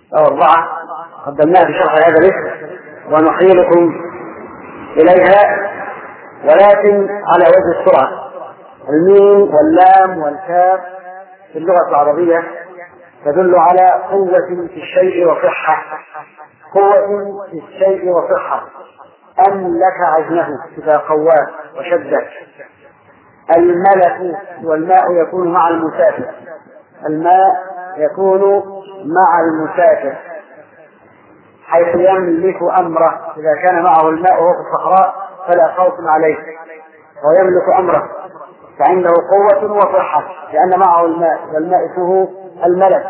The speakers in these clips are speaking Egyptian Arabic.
أو أربعة قدمناها في شرح هذا الاسم ونحيلكم إليها ولكن على وجه السرعة الميم واللام والكاف في اللغة العربية تدل على قوة في الشيء وصحة قوة في الشيء وصحة أملك عزمه إذا قواه وشده الملك والماء يكون مع المسافر الماء يكون مع المسافر حيث يملك أمره إذا كان معه الماء وهو في الصحراء فلا خوف عليه ويملك أمره فعنده قوة وصحة لأن معه الماء والماء اسمه الملك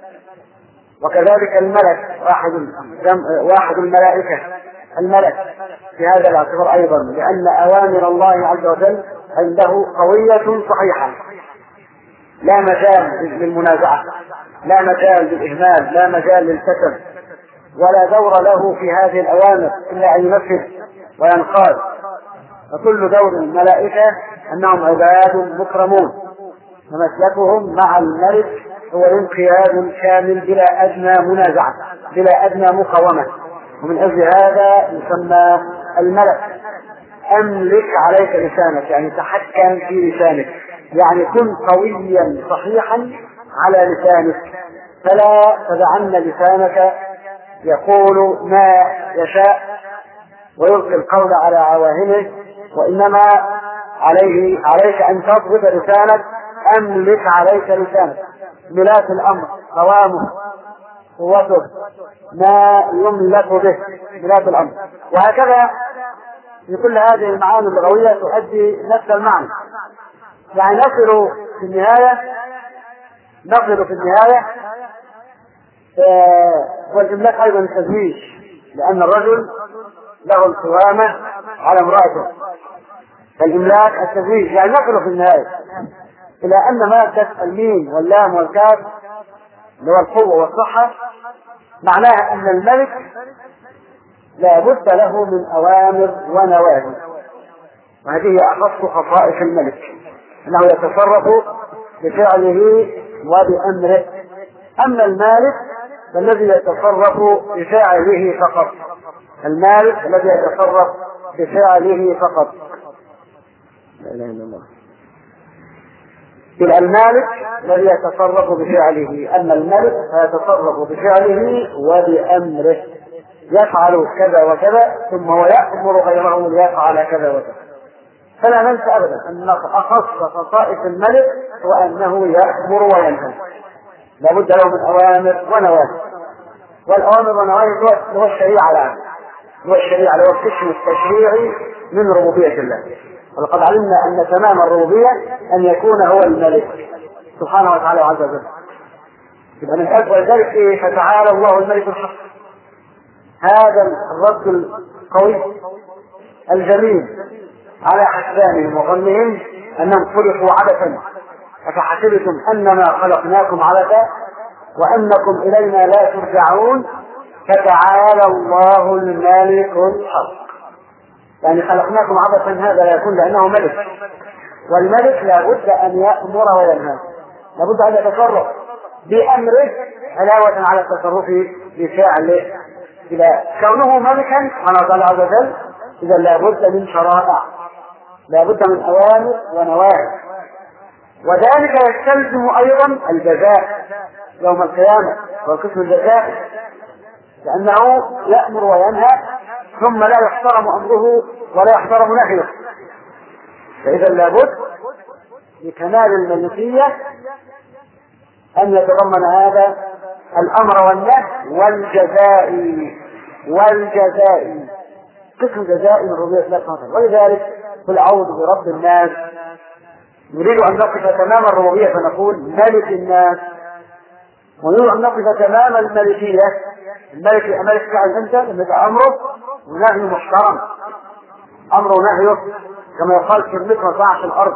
وكذلك الملك واحد واحد الملائكة الملك في هذا الاعتبار أيضا لأن أوامر الله عز وجل عنده قوية صحيحة لا مجال للمنازعة لا مجال للإهمال لا مجال للكسل ولا دور له في هذه الأوامر إلا أن ينفذ وينقاد فكل دور الملائكة أنهم عباد مكرمون فمسلكهم مع الملك هو الانقياد كامل بلا أدنى منازعة بلا أدنى مقاومة ومن أجل هذا يسمى الملك أملك عليك لسانك يعني تحكم في لسانك يعني كن قويا صحيحا على لسانك فلا تدعن لسانك يقول ما يشاء ويلقي القول على عواهنه وإنما عليه عليك أن تضبط لسانك أملك عليك لسانك ملاك الأمر قوامه قوته ما يملك به ملاك الأمر وهكذا في كل هذه المعاني اللغوية تؤدي نفس المعنى يعني نصل في النهاية نصل في النهاية آه، والإملاك أيضا التزويج لأن الرجل له القوامة على امرأته فالإملاك التزويج يعني نصل في النهاية إلى أن مادة الميم واللام والكاف اللي هو القوة والصحة معناها أن الملك لا بد له من أوامر ونواهي وهذه أخص خصائص الملك أنه يتصرف بفعله وبأمره أما المالك فالذي يتصرف بفعله فقط المالك الذي يتصرف بفعله فقط لا إله إلا الله يبقى المالك الذي يتصرف بفعله أما الملك فيتصرف بفعله وبأمره يفعل كذا وكذا ثم هو يأمر غيره ليفعل كذا وكذا فلا ننسى أبدا أن أخص خصائص الملك هو أنه يأمر وينهى لابد له من أوامر ونواهي والأوامر والنواهي هو الشريعة الآن هو الشريعة هو القسم التشريعي من ربوبية الله ولقد علمنا أن تمام الربوبية أن يكون هو الملك سبحانه وتعالى وعز وجل يبقى من أجل ولذلك إيه فتعالى الله الملك الحق هذا الرد القوي الجميل على حسبانهم وظنهم أنهم خلقوا عبثا أفحسبتم أنما خلقناكم عبثا وأنكم إلينا لا ترجعون فتعالى الله الملك الحق يعني خلقناكم عبثا هذا لا يكون لأنه ملك والملك لابد أن يأمر وينهى لابد أن يتصرف بأمره علاوة على التصرف بفعله إذا كونه ملكا سبحانه وتعالى عز وجل إذا لابد من شرائع لابد من أوامر ونواهي وذلك يستلزم أيضا الجزاء يوم القيامة وقسم الجزاء لأنه يأمر وينهى ثم لا يحترم أمره ولا يحترم نهيه فإذا لابد لكمال الملكية أن يتضمن هذا الأمر والنهي والجزاء والجزاء قسم جزاء من ربوبية الله سبحانه وتعالى ولذلك قل أعوذ برب الناس نريد أن نقف تمام الربوبية فنقول ملك الناس ونريد أن نقف تمام الملكية الملك الملك فعل أنت لما أمره ونهي محترم أمره ونهيه كما يقال كلمته ما في الأرض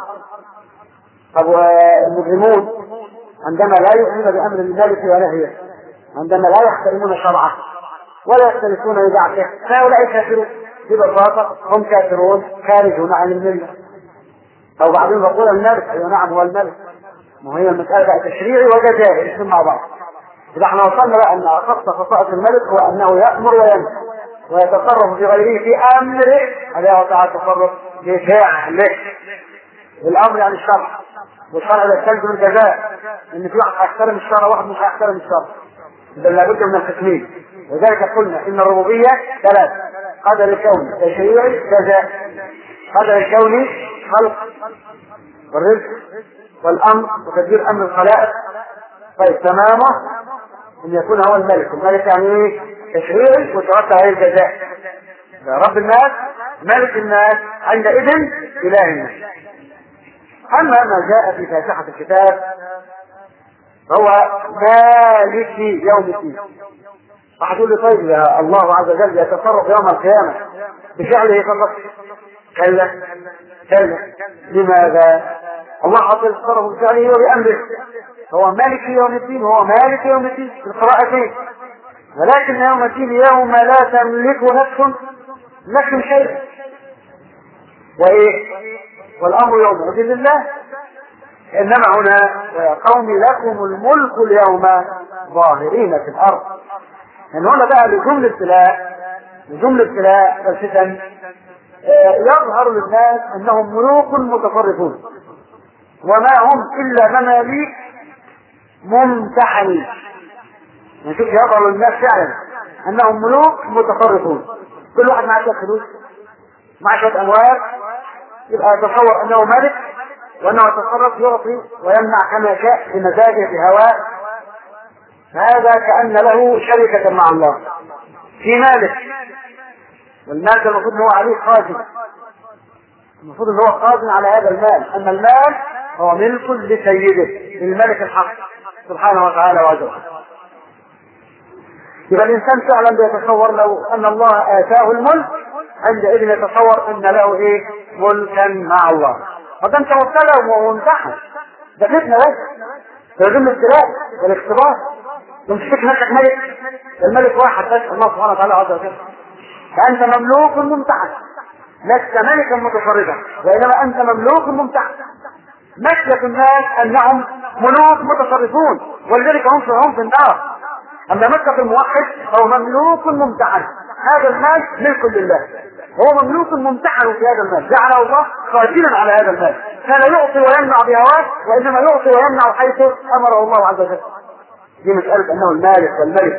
طب والمجرمون عندما لا يؤمنون بأمر الملك ونهيه عندما لا يحترمون شرعه ولا يختلفون ببعضه فهؤلاء كافرون ببساطة هم كافرون خارجون عن الملة أو بعضهم يقول الملك أيوة نعم هو الملك وهي المسألة بقى تشريعي وجزائي الاثنين مع بعض إذا احنا وصلنا بقى أن أخص خصائص الملك هو أنه يأمر وينهى ويتصرف في غيره في أمره هذا هو تعالى التصرف بفعله الأمر يعني الشرع والشرع ده يستلزم الجزاء إن في واحد هيحترم الشرع وواحد مش هيحترم الشرع بل لابد من التسليم لذلك قلنا إن الربوبية ثلاث قدر الكون تشريعي جزاء قدر الكون خلق والرزق والأمر وتدبير أمر الخلائق طيب تمامه ان يكون هو الملك الملك يعني ايه تشريعي وترتب عليه الجزاء رب الناس ملك الناس عندئذ اله الناس اما ما جاء في فاتحه الكتاب فهو مالك يوم الدين هتقول لي طيب يا الله عز وجل يتصرف يوم القيامه بفعله فقط كلا كلا لماذا؟ الله عز وجل يتصرف بفعله وبامره هو مالك يوم الدين هو مالك يوم الدين في القراءتين ولكن يوم الدين يوم لا تملك نفس نفس شيئا وايه والامر يومئذ لله انما هنا يا قوم لكم الملك اليوم ظاهرين في الارض ان هنا بقى لجمله ابتلاء لجمله ابتلاء والفتن يظهر للناس انهم ملوك متصرفون وما هم الا مماليك ممتحنين نشوف يظهر للناس فعلا انهم ملوك متصرفون كل واحد معاه شويه فلوس معاه شويه اموال يبقى يتصور انه ملك وانه يتصرف يعطي ويمنع كما شاء بمزاجه بهواه هذا كان له شركه مع الله في مالك والمال المفروض ان هو عليه خازن المفروض ان هو خازن على هذا المال اما المال هو ملك لسيده للملك الحق سبحانه وتعالى وجل يبقى الانسان فعلا بيتصور لو ان الله اتاه الملك عندئذ يتصور ان له ايه ملكا مع الله فده انت مبتلى وممتحن ده فتنه بس ده يدل الابتلاء والاختبار مش فكر نفسك ملك الملك واحد بس الله سبحانه وتعالى عز وجل فانت مملوك ممتحن لست ملكا متصرفا وانما انت مملوك ممتحن مسلك الناس انهم ملوك متصرفون ولذلك هم في النار اما مسلك الموحد فهو مملوك ممتحن هذا المال ملك لله هو مملوك ممتحن في هذا المال جعله الله قادرا على هذا المال كان يعطي ويمنع بهواه وانما يعطي ويمنع حيث امره الله عز وجل دي مسألة انه المالك والملك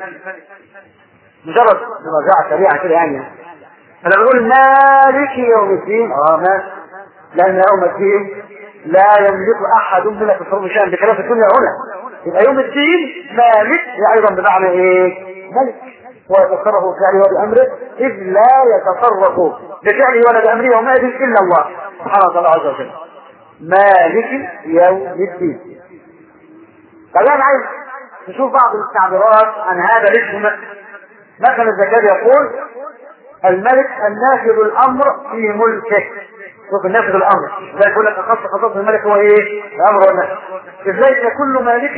مجرد مراجعة سريعة كده يعني انا بقول مالك يوم الدين اه مالك لان يوم الدين لا يملك احد من التصرف شيئا بخلاف الدنيا هنا يبقى يوم الدين مالك هي ايضا بمعنى ايه ملك ويتصرف بفعله وبامره اذ لا يتصرف بفعله ولا بامره يومئذ الا الله سبحانه وتعالى عز وجل مالك يوم الدين طب انا عايز نشوف بعض التعبيرات عن هذا الاسم مثلا الزكريا يقول الملك النافذ الامر في ملكه شوف النافذ الامر زي يقول لك اخص خصائص الملك هو ايه؟ الامر والنفذ ازاي كل مالك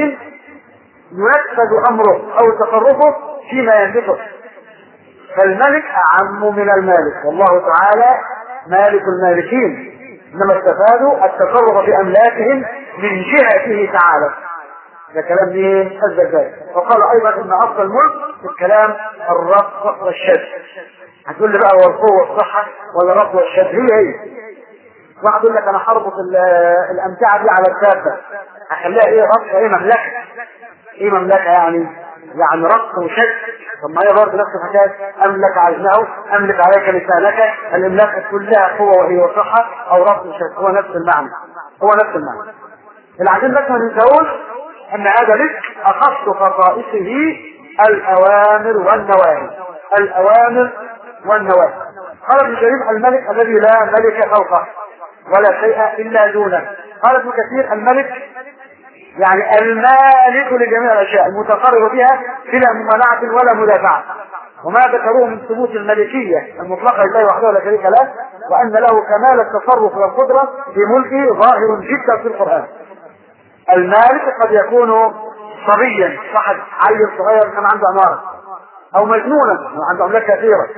ينفذ امره او تصرفه فيما يملكه فالملك اعم من المالك والله تعالى مالك المالكين انما استفادوا التصرف في املاكهم من جهته تعالى ده كلام مين؟ الزكاة وقال ايضا ان اصل الملك في الكلام الرفع والشد هتقول لي بقى هو القوه والصحه ولا الرفع والشد هي هي واحد يقول لك انا هربط الامتعه دي على الدابه هخليها ايه ربط ايه مملكه ايه مملكه يعني يعني ربط وشد طب ما هي برضه نفس الحكايه املك عزمه املك عليك لسانك الاملاك كلها قوه وهي وصحه او ربط وشد هو نفس المعنى هو نفس المعنى العجين بس ما ننساوش ان هذا رزق اخص خصائصه الاوامر والنواهي الاوامر والنواهي قال ابن جرير الملك الذي لا ملك فوقه ولا شيء الا دونه قال ابن كثير الملك يعني المالك لجميع الاشياء المتصرف بها بلا ممانعه ولا مدافعه وما ذكروه من ثبوت الملكيه المطلقه لله وحده لا شريك له وان له كمال التصرف والقدره في ملكه ظاهر جدا في القران المالك قد يكون صبيا واحد عيل صغير كان عنده عماره او مجنونا عنده املاك كثيره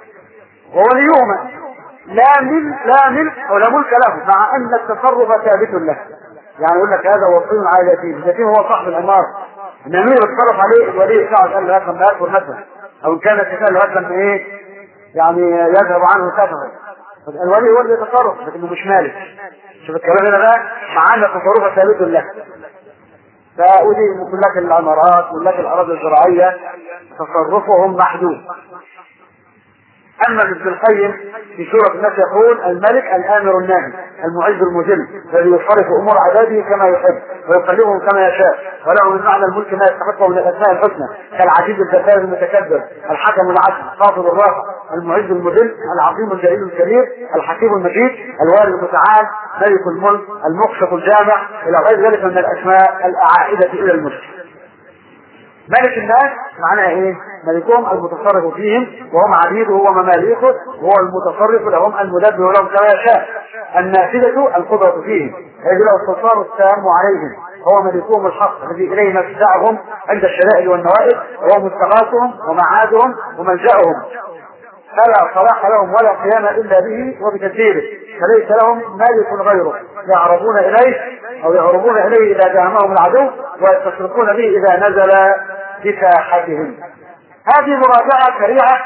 ووليهما لا ملك لا ملك ولا ملك له مع ان التصرف ثابت له يعني يقول لك هذا وصي على اليتيم اليتيم هو صاحب العماره ان الامير اتصرف عليه الولي يقعد قال له هات لما ياكل مثلا او ان كان الكتاب له هات لما ايه يعني يذهب عنه سفها الولي هو اللي يتصرف لكنه مش مالك شوف الكلام هنا بقى معانا تصرفه ثابت له فأودي ملاك العمارات ملاك الأراضي الزراعية تصرفهم محدود أما ابن القيم في سورة الناس يقول الملك الآمر الناهي المعز المذل الذي يصرف أمور عباده كما يحب ويقلبهم كما يشاء وله من معنى الملك ما يستحقه من الأسماء الحسنى كالعزيز الجبار المتكبر الحكم العدل الخافض الرافع المعز المذل العظيم الجليل الكبير الحكيم المجيد الوارد المتعال ملك الملك المقسط الجامع إلى غير ذلك من الأسماء العائدة إلى الملك ملك الناس معناها ايه؟ ملكهم المتصرف فيهم وهم عبيده ومماليكه وهو المتصرف لهم المدبر لهم كما يشاء النافذة القدرة فيهم يجب السلطان التام عليهم هو ملكهم الحق الذي اليه مفزعهم عند الشدائد والنوائب وهو مستغاثهم ومعادهم وملجأهم فلا صلاح لهم ولا قيام الا به وبتدبيره فليس لهم مالك غيره يعرضون اليه او يهربون اليه اذا دامهم العدو ويستشرقون به اذا نزل بساحتهم هذه مراجعه سريعه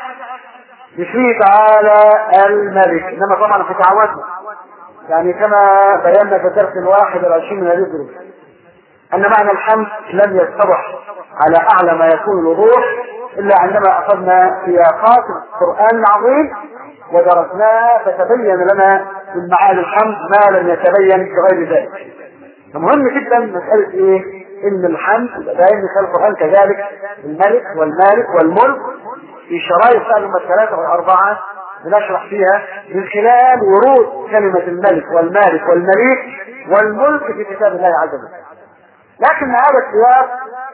باسمه تعالى الملك انما طبعا في تعودنا يعني كما بينا في الدرس الواحد والعشرين من الدروس ان معنى الحمد لم يتضح على اعلى ما يكون الوضوح الا عندما اخذنا سياقات القران العظيم ودرسناه فتبين لنا من معاني الحمد ما لم يتبين بغير ذلك فمهم جدا مساله ايه ان الحمد باين في القران كذلك الملك والمالك والملك في شرائط فهم الثلاثه والاربعه بنشرح فيها من خلال ورود كلمه الملك والمالك والمليك والملك في كتاب الله عز وجل لكن هذا السياق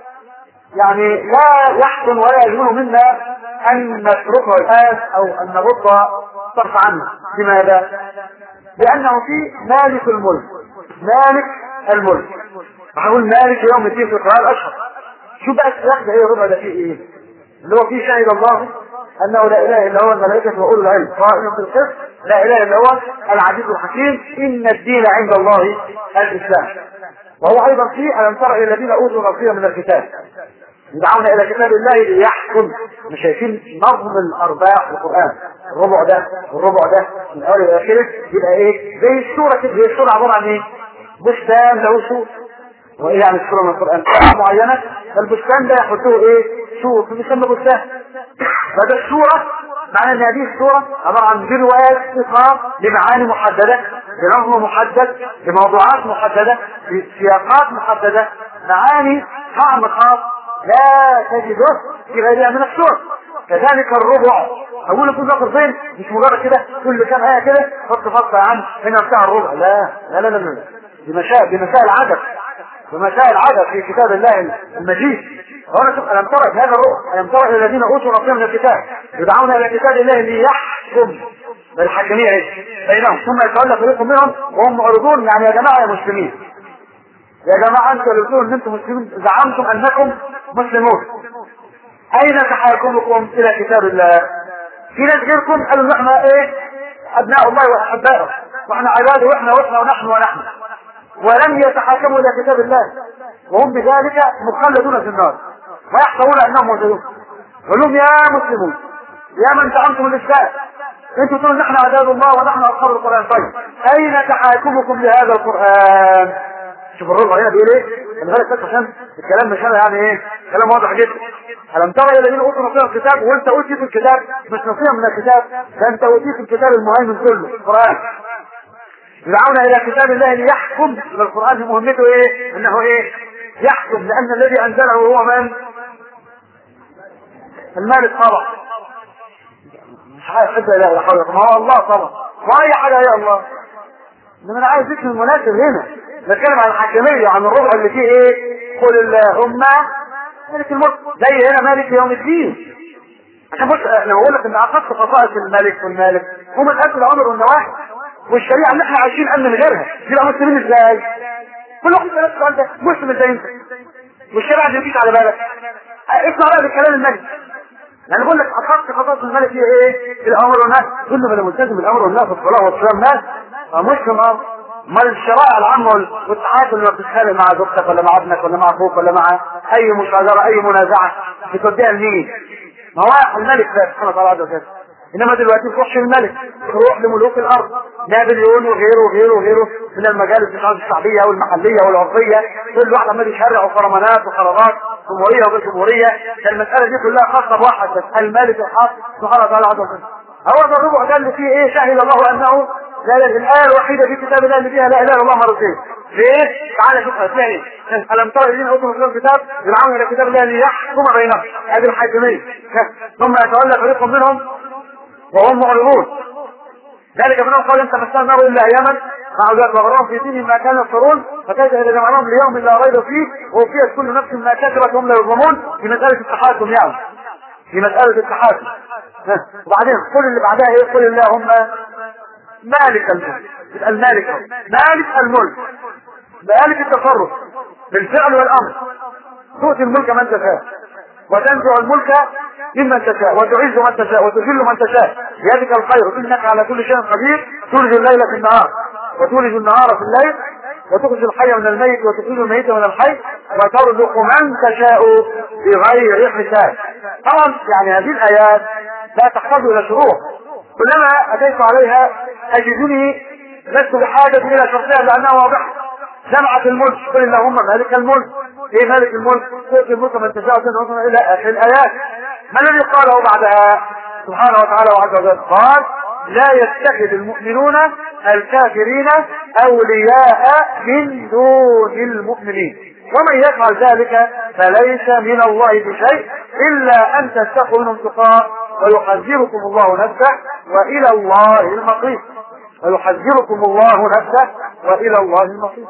يعني لا يحسن ولا يجوز منا ان نتركه الان او ان نرد طرف عنه لماذا؟ لانه في مالك الملك مالك الملك هقول مالك يوم الدين في القران الاشهر شو بقى السياق ده ايه الربع ده فيه ايه؟ اللي هو فيه شهد الله انه لا اله الا هو الملائكه واولو العلم قائم بالقسط لا اله الا هو العزيز الحكيم ان الدين عند الله الاسلام وهو ايضا فيه الم تر الى الذين اوتوا نصيبا من الكتاب يدعون الى كتاب الله ليحكم مش شايفين نظم الارباع في القران الربع ده والربع ده من اول الى اخره يبقى ايه زي السوره كده هي السوره عباره عن ايه بستان له سور وايه يعني السوره من القران معينه فالبستان ده يحطوه ايه سور بيسمى بستان فده السوره معنى ان هذه السوره عباره عن بروايات ثقه لمعاني محدده بنظم محدد بموضوعات محدده بسياقات محدده معاني طعم خاص لا تجده في غيرها من السور كذلك الربع اقول لكم نقر فين مش مجرد كده كل كام ايه كده حط فصل يا عم هنا بتاع الربع لا لا لا لا لا دي مسائل دي مسائل عدد ومسائل عدد في كتاب الله المجيد وانا شوف الم ترى هذا الرؤى الم ترى الى الذين اوتوا نصيبا من الكتاب يدعون الى كتاب الله ليحكم بالحاكميه بينهم ثم يتولى فريق منهم وهم معرضون يعني يا جماعه يا مسلمين يا جماعه انتوا اللي بتقولوا ان انتم مسلمين زعمتم انكم مسلمون اين تحاكمكم الى كتاب الله في ناس غيركم قالوا احنا ايه ابناء الله واحبائه واحنا عباده واحنا واحنا ونحن ونحن ولم يتحاكموا الى كتاب الله وهم بذلك مخلدون في النار ويحسبون انهم موجودون يقول لهم يا مسلمون يا من زعمتم الاسلام انتم تقولون نحن عباد الله ونحن اصحاب القران طيب اين تحاكمكم لهذا القران شوف الربع هنا بيقول ايه خلي بالك بس عشان الكلام مش انا يعني ايه كلام واضح جدا الم ترى الى الذين اوتوا نصيبا من الكتاب وانت اوتيت الكتاب مش نصيبا من الكتاب ده انت اوتيت الكتاب المهيمن كله القران يدعون الى كتاب الله ليحكم القران مهمته ايه انه ايه يحكم لان الذي انزله هو من المالك طبعا مش عارف حد لا لا حول ما هو الله طبعا واي حاجه يا الله انما انا عايز ذكر المناسب هنا نتكلم عن الحاكميه وعن الربع اللي فيه ايه قل اللهم مالك الملك زي هنا مالك يوم الدين عشان بص انا بقول لك ان اخص خصائص الملك والمالك هم الاكل الامر والنواهي والشريعه اللي احنا عايشين امن من غيرها يبقى مسلمين ازاي؟ كل واحد يسال السؤال ده مسلم ازاي انت؟ والشريعه دي مفيش على بالك اسمع بقى بكلام الملك يعني بقول لك اخص خصائص الملك هي ايه؟ الامر والنهي كل ما ملتزم بالامر والنهي في الصلاه والصيام مال مسلم اه امال الشرائع العامه والتعاطي اللي بتتخانق مع زوجتك ولا مع ابنك ولا مع اخوك ولا مع اي مشاجره اي منازعه بتوديها لمين؟ ما هو الملك ده سبحانه وتعالى عز وجل انما دلوقتي تروحش للملك تروح لملوك الارض نابليون وغيره وغيره وغيره من المجالس الشعبيه والمحليه والعرفيه كل واحد عمال يشرع وفرمانات وقرارات جمهوريه وغير جمهوريه المساله دي كلها خاصه بواحد بس الملك الحق سبحانه وتعالى عز وجل هو ده الربع ده اللي فيه ايه شهد الله انه لا لا الآية الوحيدة في كتاب الله اللي فيها لا إله إلا الله مرتين ليه؟ تعالى شوفها تاني ألم ترى الذين أوتوا من الكتاب يدعون إلى كتاب الله ليحكم بينهم هذه الحاكمية ثم يتولى فريق منهم وهم معرضون ذلك منهم قال انت مسنا النار الا اياما مع ذلك وغرهم في دينهم ما كانوا يفترون فكيف اذا جمعناهم ليوم لا ريب فيه ووفيت كل نفس ما كسبت وهم لا يظلمون في مساله التحاكم يعني في مساله التحاكم وبعدين كل اللي بعدها ايه قل اللهم مالك الملك يبقى المالك مالك الملك مالك التصرف بالفعل والامر تؤتي الملك من تشاء وتنزع الملك ممن تشاء وتعز من تشاء وتذل من تشاء بيدك الخير انك على كل شيء قدير تولج الليل في النهار وتولج النهار في الليل وتخرج الحي من الميت وتخرج الميت من الحي وترزق من تشاء بغير حساب طبعا يعني هذه الايات لا تحتاج الى شروط كلما اتيت عليها اجدني لست بحاجه الى شرطها لانها واضحه جمعت الملك قل اللهم مالك الملك ايه مالك الملك تؤتي الملك من تشاء وتنزع الى اخر الايات ما الذي قاله بعدها سبحانه وتعالى وعز وجل قال لا يتخذ المؤمنون الكافرين اولياء من دون المؤمنين ومن يفعل ذلك فليس من الله بشيء الا ان تتقوا منهم تقاء ويحذركم الله نفسه والى الله المصير ويحذركم الله نفسه والى الله المصير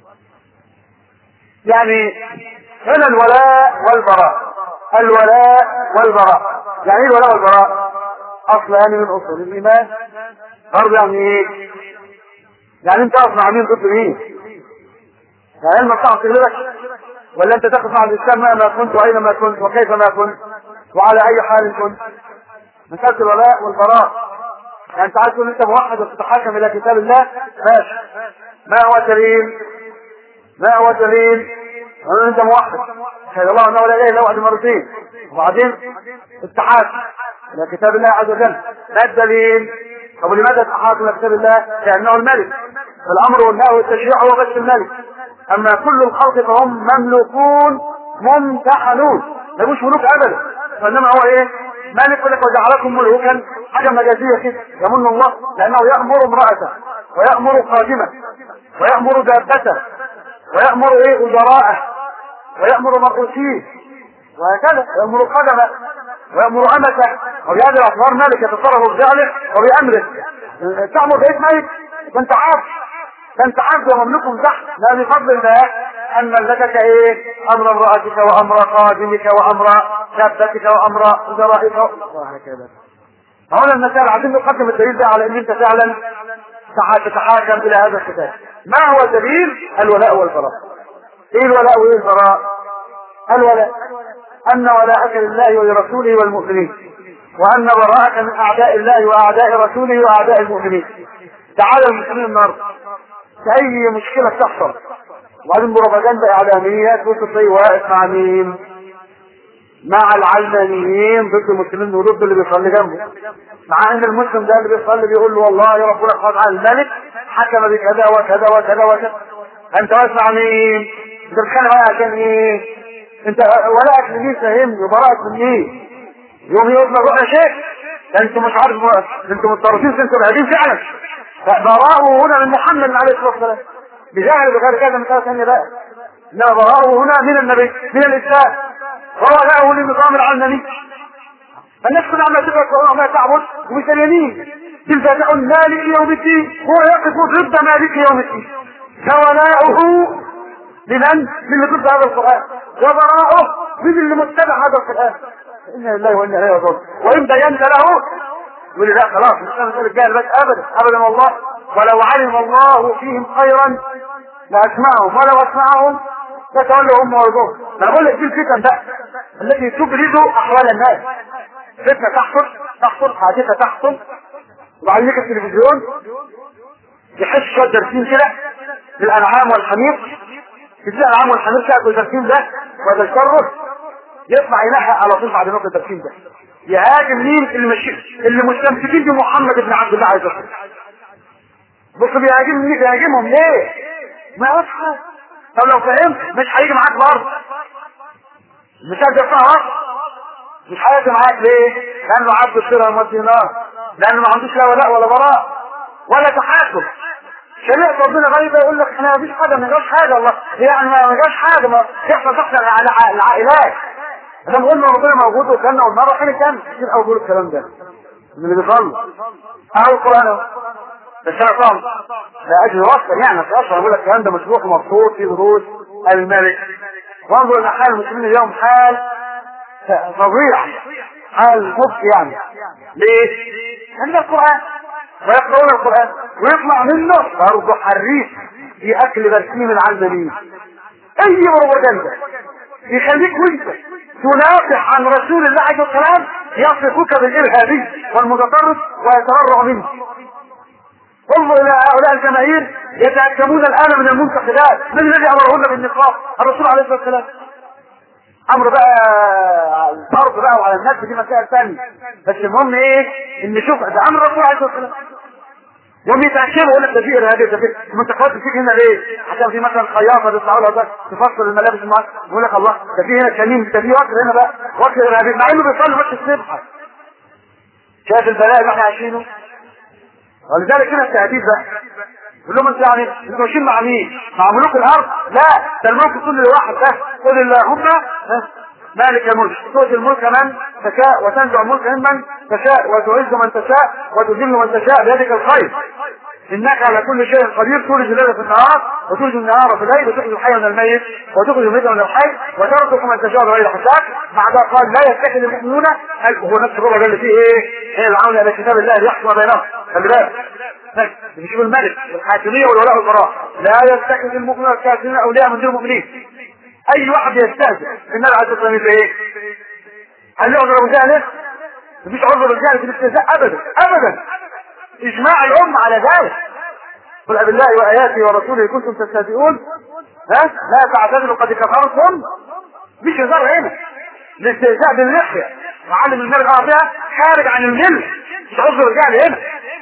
يعني هنا الولاء والبراء الولاء والبراء يعني ايه الولاء والبراء اصلان من اصول الايمان برضه يعني ايه يعني انت اقف مع مين ضد مين يعني علم الصعب تغلبك ولا انت تقف مع الاسلام مهما كنت واينما كنت وكيفما كنت وعلى اي حال كنت مسألة الولاء والبراء يعني انت عايز تقول انت موحد وتتحكم الى كتاب الله ماشي ما هو دليل ما هو دليل ان انت موحد شهد الله انه لا اله الا واحد مرتين وبعدين التحاكم الى كتاب الله عز وجل ما الدليل طب لماذا التحاكم الى كتاب الله لانه الملك الامر والنهي والتشريع هو بس الملك اما كل الخلق فهم مملوكون ممتحنون ما يبقوش ملوك ابدا وانما هو ايه مالك يقول لك وجعلكم ملوكا حاجه مجازيه كده يمن الله لانه يامر امراته ويامر خادمه ويامر دابته ويامر ايه وزراءه ويامر مرؤوسيه وهكذا يامر خدمه ويامر امته وبهذه الاطوار مالك يتصرف بفعله وبامره تامر بيت ميت فانت عارف فانت عبد ومملوك تحت لا بفضل الله ان ملكك ايه امر امرأتك وامر خادمك وامر شابتك وامر وزرائك وهكذا هنا المسائل عايزين نقدم الدليل ده على ان انت فعلا تتحاكم الى هذا الكتاب ما هو دليل الولاء والبراء ايه الولاء وايه البراء الولاء ان ولاءك لله ولرسوله والمؤمنين وان براءك من اعداء الله واعداء رسوله واعداء المؤمنين تعالى المسلمين النهارده اي مشكله تحصل وبعدين بروباجندا اعلاميه تبص تلاقيه واقف مع مين؟ مع العلمانيين ضد المسلمين وضد اللي بيصلي جنبه مع ان المسلم ده اللي بيصلي بيقول له والله يا ربنا سبحانه وتعالى الملك حكم بكذا وكذا وكذا وكذا انت واقف مع مين؟ انت بتتكلم معايا عشان ايه؟ انت ولاءك لمين فهمني وبراءك من مين؟ يوم يقول لك روح يا شيخ ده انتوا مش عارف انتوا مضطرين انتوا بعيدين فعلا فبراءه هنا من محمد عليه الصلاه والسلام بجهل بغير كذا مثال ثانيه بقى لا براءه هنا من النبي من الاسلام وولاءه للنظام العلماني الناس كلها عماله تقرا وما تعبد ومش اليمين تلك مالك يوم الدين هو يقف ضد مالك يوم الدين فولاؤه لمن؟ من ضد هذا القران وبراءه من اللي متبع هذا القران انا لله وانا اليه راجعون وان بينت له يقول لا خلاص مش انا الرجال بس ابدا ابدا والله ولو علم الله فيهم خيرا لاسمعهم ولو اسمعهم لتولوا هم وارضهم انا بقول لك دي الفتن بقى التي تبرز احوال الناس فتنه تحصل تحصل حادثه تحصل وبعدين يجي التلفزيون يحس شويه درسين كده للانعام والحمير تجي الانعام والحمير تاكل الدرسين ده وتتشرف يطلع ينحى على طول بعد نقطه الدرسين ده يهاجم مين اللي مش اللي مستمسكين بمحمد بن عبد الله عليه الصلاه بص بيهاجم بيهاجمهم ليه؟ ما يعرفش حاجه طب لو فهمت مش هيجي معاك برضه مش هتدفع عرض مش هيجي معاك ليه؟ لانه عبد الدرهم والدينار لانه ما عندوش لا ولاء ولا براء ولا تحاكم شريعة ربنا غريبة يقول لك احنا مفيش حاجة ما جاش حاجة الله يعني ما جاش حاجة ما يحصل تحصل على العائلات احنا قلنا ربنا موجود وكان والمرة فين كان كتير قوي بيقولوا الكلام ده من اللي بيصلوا اهو القرآن اهو بس انا صام لا اجل وصل يعني اصلا بقول لك الكلام ده مشروع مبسوط في دروس الملك وانظر الى حال المسلمين اليوم حال فظيع حال مبكي يعني ليه؟ لان القرآن ويقرؤون القرآن ويطلع منه برضه حريف في أكل برسيم العلمانيين أي بروباجندا يخليك وانت تنافح عن رسول الله عليه السلام يصفك بالإرهابي والمتطرف ويتبرع منه انظر إلى هؤلاء الجماهير يتأكمون الآن من المنتخبات من الذي أمرهن بالنقاب الرسول عليه الصلاة والسلام امر بقى الفرض بقى وعلى الناس دي مسائل ثانيه بس المهم ايه ان شوف ده امر الرسول عليه الصلاه والسلام يوم يتعشموا يقول لك ده في ارهابي ده في المنتخبات بتيجي هنا ليه؟ عشان في مثلا خياطه بيطلعوا لها بقى تفصل الملابس المعاصر يقول لك الله ده في هنا شميم ده في وكر هنا بقى وكر ارهابي مع انه بيصلي ماتش السبحه شايف البلاء اللي احنا عايشينه ولذلك هنا التهديد بقى يقول لهم انت يعني انتوا ماشيين مع مين؟ مع ملوك الارض؟ لا ده الملك كل واحد بس قل اللهم مالك الملك تؤتي الملك من تشاء وتنزع الملك ممن تشاء وتعز من تشاء وتذل من تشاء بيدك الخير انك على كل شيء قدير تولج الليل في النهار وتولج النهار في الليل وتخرج الحي من الميت وتخرج الميت من الحي وترزق من تشاء بغير حساب بعدها قال لا يتخذ المؤمنون هو نفس الربع اللي فيه ايه؟ ايه العون الى كتاب الله ليحكم بينهم خلي بالك بنشوف الملك والحاكمية والولاء والبراء لا يتخذ المؤمنون الكافرين اولياء من دون المؤمنين اي واحد يستهزئ النبي عليه الصلاه والسلام ايه؟ هل يعذر ابو جهل؟ مفيش عذر ابو جهل في الاستهزاء ابدا ابدا اجماع الامه على ذلك قل بالله واياته ورسوله كنتم تستهزئون ها لا تعتذروا قد كفرتم مش هزار هنا الاستهزاء باللحيه معلم الملك بها خارج عن المل مش عذر الرجال هنا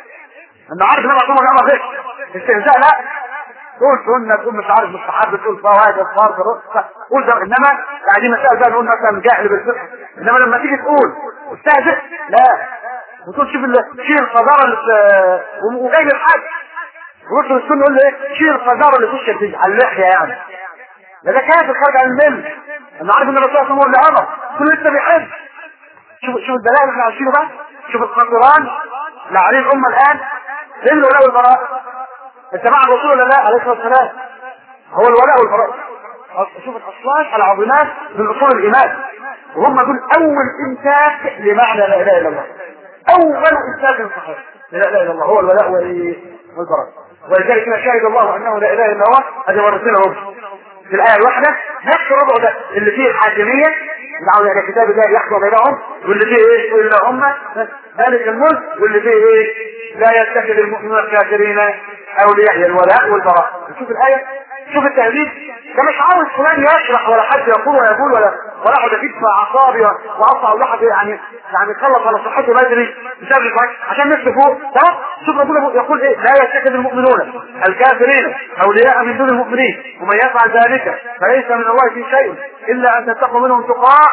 انا عارف ان انا اصلا ما فيش استهزاء لا تقول سنة تقول مش عارف مستحب تقول فوائد فرض قول ده انما يعني مسائل بقى نقول مثلا جاهل بالفقه انما لما تيجي تقول استهزئ لا وتقول شوف شيل القذارة اللي وجاي للحاج وقلت للسنة يقول له ايه شيل القذارة اللي في وشك على اللحية يعني ده ده كافر خارج عن المل انا عارف ان الرسول صلى الله عليه وسلم كل لسه بيحب شوف شوف البلاء اللي احنا عايشينه بقى شوف القرآن اللي عليه الامه الان فين الولاء والبراء انت مع الرسول ولا لا عليه الصلاه والسلام هو الولاء والبراء شوف الاصوات العظيمات من اصول الايمان وهم دول اول امساك لمعنى لا اله الا الله اول امساك صحيح لا اله الا الله هو الولاء والبراء ولذلك شهد الله انه لا اله الا هو هذه مرتين ربع في الايه الواحده نفس الربع ده اللي فيه الحاكميه دعوا الى كتاب الله يحكم بينهم واللي فيه ايه الا هم مالك الملك واللي فيه ايه لا يتخذ المؤمنون الكافرين اولياء الولاء والبراء شوف الايه شوف التهديد ده مش عاوز فلان يشرح ولا حد يقول ولا يقول ولا ولا اقعد اجيب اعصابي واقطع واحد يعني يعني يخلص على صحته بدري بسبب عشان نفسه فوق طب شوف ربنا يقول ايه لا يتخذ المؤمنون الكافرين اولياء من دون المؤمنين ومن يفعل ذلك فليس من الله في شيء الا ان تتقوا منهم تقاء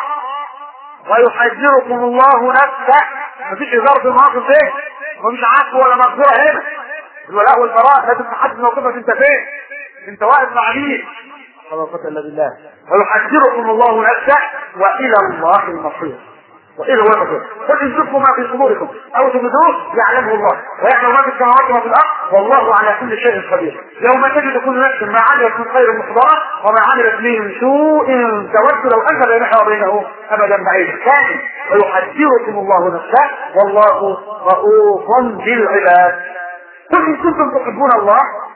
ويحذركم الله نفسه مفيش هزار في المواقف دي ومش عفو ولا مغفره هنا الولاء والبراء لازم تحدد موقفك انت فين انت واقف مع مين ولا قوه الا بالله ويحذركم الله نفسه والى الله المصير والى الله المصير قل ان تخفوا ما في صدوركم او تبدوه يعلمه الله ويعلم ما في السماوات وما في الارض والله على كل شيء قدير يوم تجد كل نفس ما عملت من خير محضره وما عملت من سوء تود لو انزل بينها وبينه ابدا بعيدا ثاني ويحذركم الله نفسه والله رؤوف بالعباد قل ان كنتم تحبون الله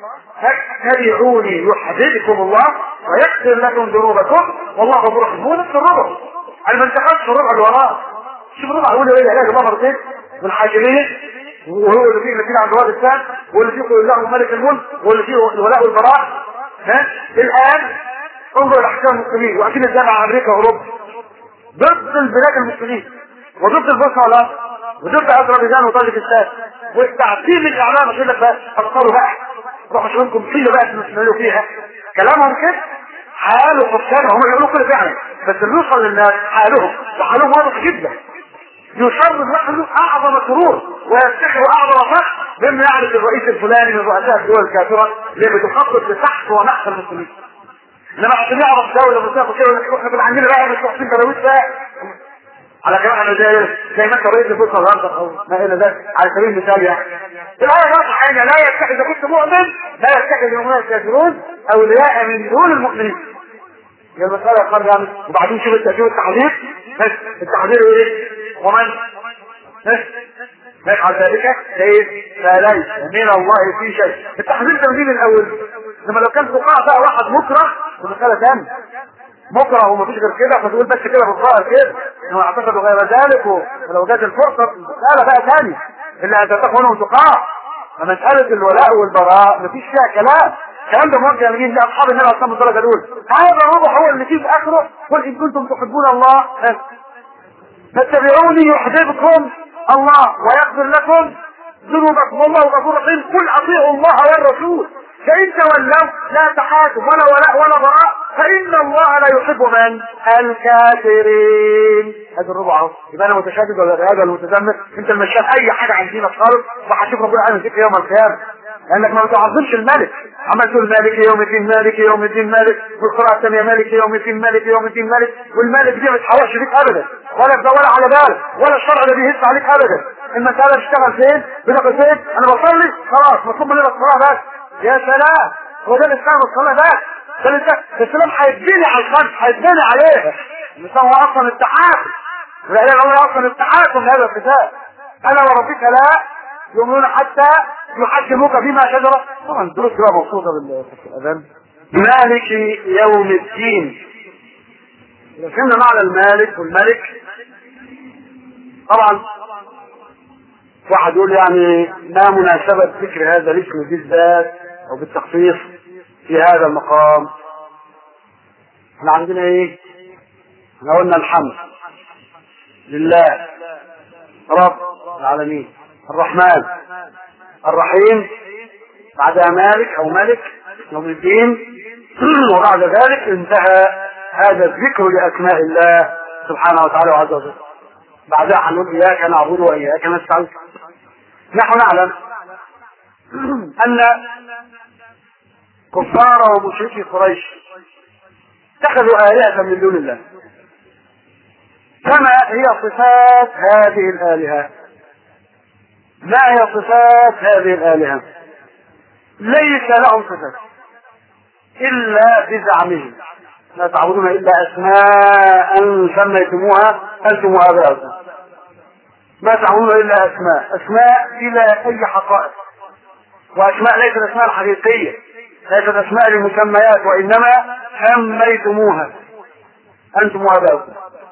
فاتبعوني يحببكم الله ويغفر لكم ذنوبكم والله غفور رحيم هو نفس الربع انا ما انتقلتش الربع اللي وراه شوف الربع الاولى ايه العلاج الله مرتين والحاكميه وهو اللي فيه نتيجة عند واد الثاني واللي فيه يقول له ملك الملك واللي فيه الولاء والبراء ها الآن انظر الأحكام المسلمين وأكيد الجامعة أمريكا وأوروبا ضد البلاد المسلمين وضد البصرة والأرض وضد أذربيجان وطاجكستان والتعطيل الإعلام عشان لك بقى أبطلوا بقى روحوا شوفوا لكم فيلة بقى تمثلوا فيها كلامهم كده حالوا حكام هم يقولوا كده فعلا بس اللي يوصل للناس حالهم وحالهم واضح جدا يصر له اعظم سرور ويفتخر اعظم فخر بما يعرف الرئيس الفلاني من رؤساء الدول الكافره اللي بتخطط لسحق ونحس المسلمين انما عشان يعرف دوله مسافه كده احنا كنا عندنا بقى مش واخدين بلاويش بقى على كلام انا زي زي ما انت رئيس البورصه النهارده او ما الى ذلك على سبيل المثال يعني الايه واضحه حاجه لا يتخذ اذا كنت مؤمن لا يتخذ المؤمنين الكافرون اولياء من دون المؤمنين هي المسألة خارجة يعني وبعدين شوف التأثير التحذير بس التحذير ايه ومن يفعل ذلك ليس فليس من الله في شيء التحذير ده من الاول لما لو كان فقاعة بقى واحد مكره في مسألة ثانية مكره ومفيش غير كده فتقول بس كده بالظاهر كده انه اعتقدوا غير ذلك ولو جات الفرصة مسألة بقى ثانية اللي هتتقوا منهم تقاع فمسألة الولاء والبراء مفيش فيها كلام الكلام ده موجه لمين لاصحاب النبي عليه الصلاه والسلام دول هذا الروح هو اللي فيه في اخره قل ان كنتم تحبون الله فاتبعوني يحببكم الله ويغفر لكم ذنوبكم والله غفور رحيم قل اطيعوا الله والرسول فان تولوا لا تحاسب ولا ولاء ولا براء فان الله لا يحب من الكافرين هذا الربع اهو يبقى انا متشدد ولا هذا المتذمر انت مش شايف اي حاجه عن دينك خالص وهتشوف ربنا عامل فيك يوم القيامه لانك ما بتعظمش الملك عمال تقول مالك يوم الدين مالك يوم الدين مالك والقراءة الثانية مالك يوم الدين مالك يوم الدين مالك والمالك دي ما تحوش فيك ابدا ولا ولا على بالك ولا الشرع ده بيهز عليك ابدا المسألة بتشتغل فين بتاكل فين انا بصلي خلاص مطلوب مني الصلاة بس يا سلام هو ده الاسلام الصلاة بس ده الاسلام الاسلام هيتبني على الخمس هيتبني عليها مش هو اصلا التعاقد والعيال هو اصلا التعاقد من هذا الكتاب انا وربك لا يؤمنون حتى يحكموك فيما شجر طبعا الدروس بقى مبسوطه بالاذان مالك يوم الدين اذا فهمنا معنى المالك والملك طبعا واحد يقول يعني ما مناسبة ذكر هذا الاسم بالذات او بالتخصيص في هذا المقام احنا عندنا ايه احنا قلنا الحمد لله رب العالمين الرحمن الرحيم بعدها مالك او ملك يوم الدين وبعد ذلك انتهى هذا الذكر لاسماء الله سبحانه وتعالى وعز وجل بعدها هنقول اياك نعبد واياك نستعين نحن نعلم ان كفار ومشركي قريش اتخذوا آلهة من دون الله كما هي صفات هذه الآلهة ما هي صفات هذه الآلهة ليس لهم صفات إلا بزعمهم لا تعبدون إلا أسماء سميتموها أنتم وآباؤكم ما تعبدون إلا أسماء أسماء إلى أي حقائق وأسماء ليست أسماء الحقيقية ليست أسماء للمسميات وإنما سميتموها أنتم وآباؤكم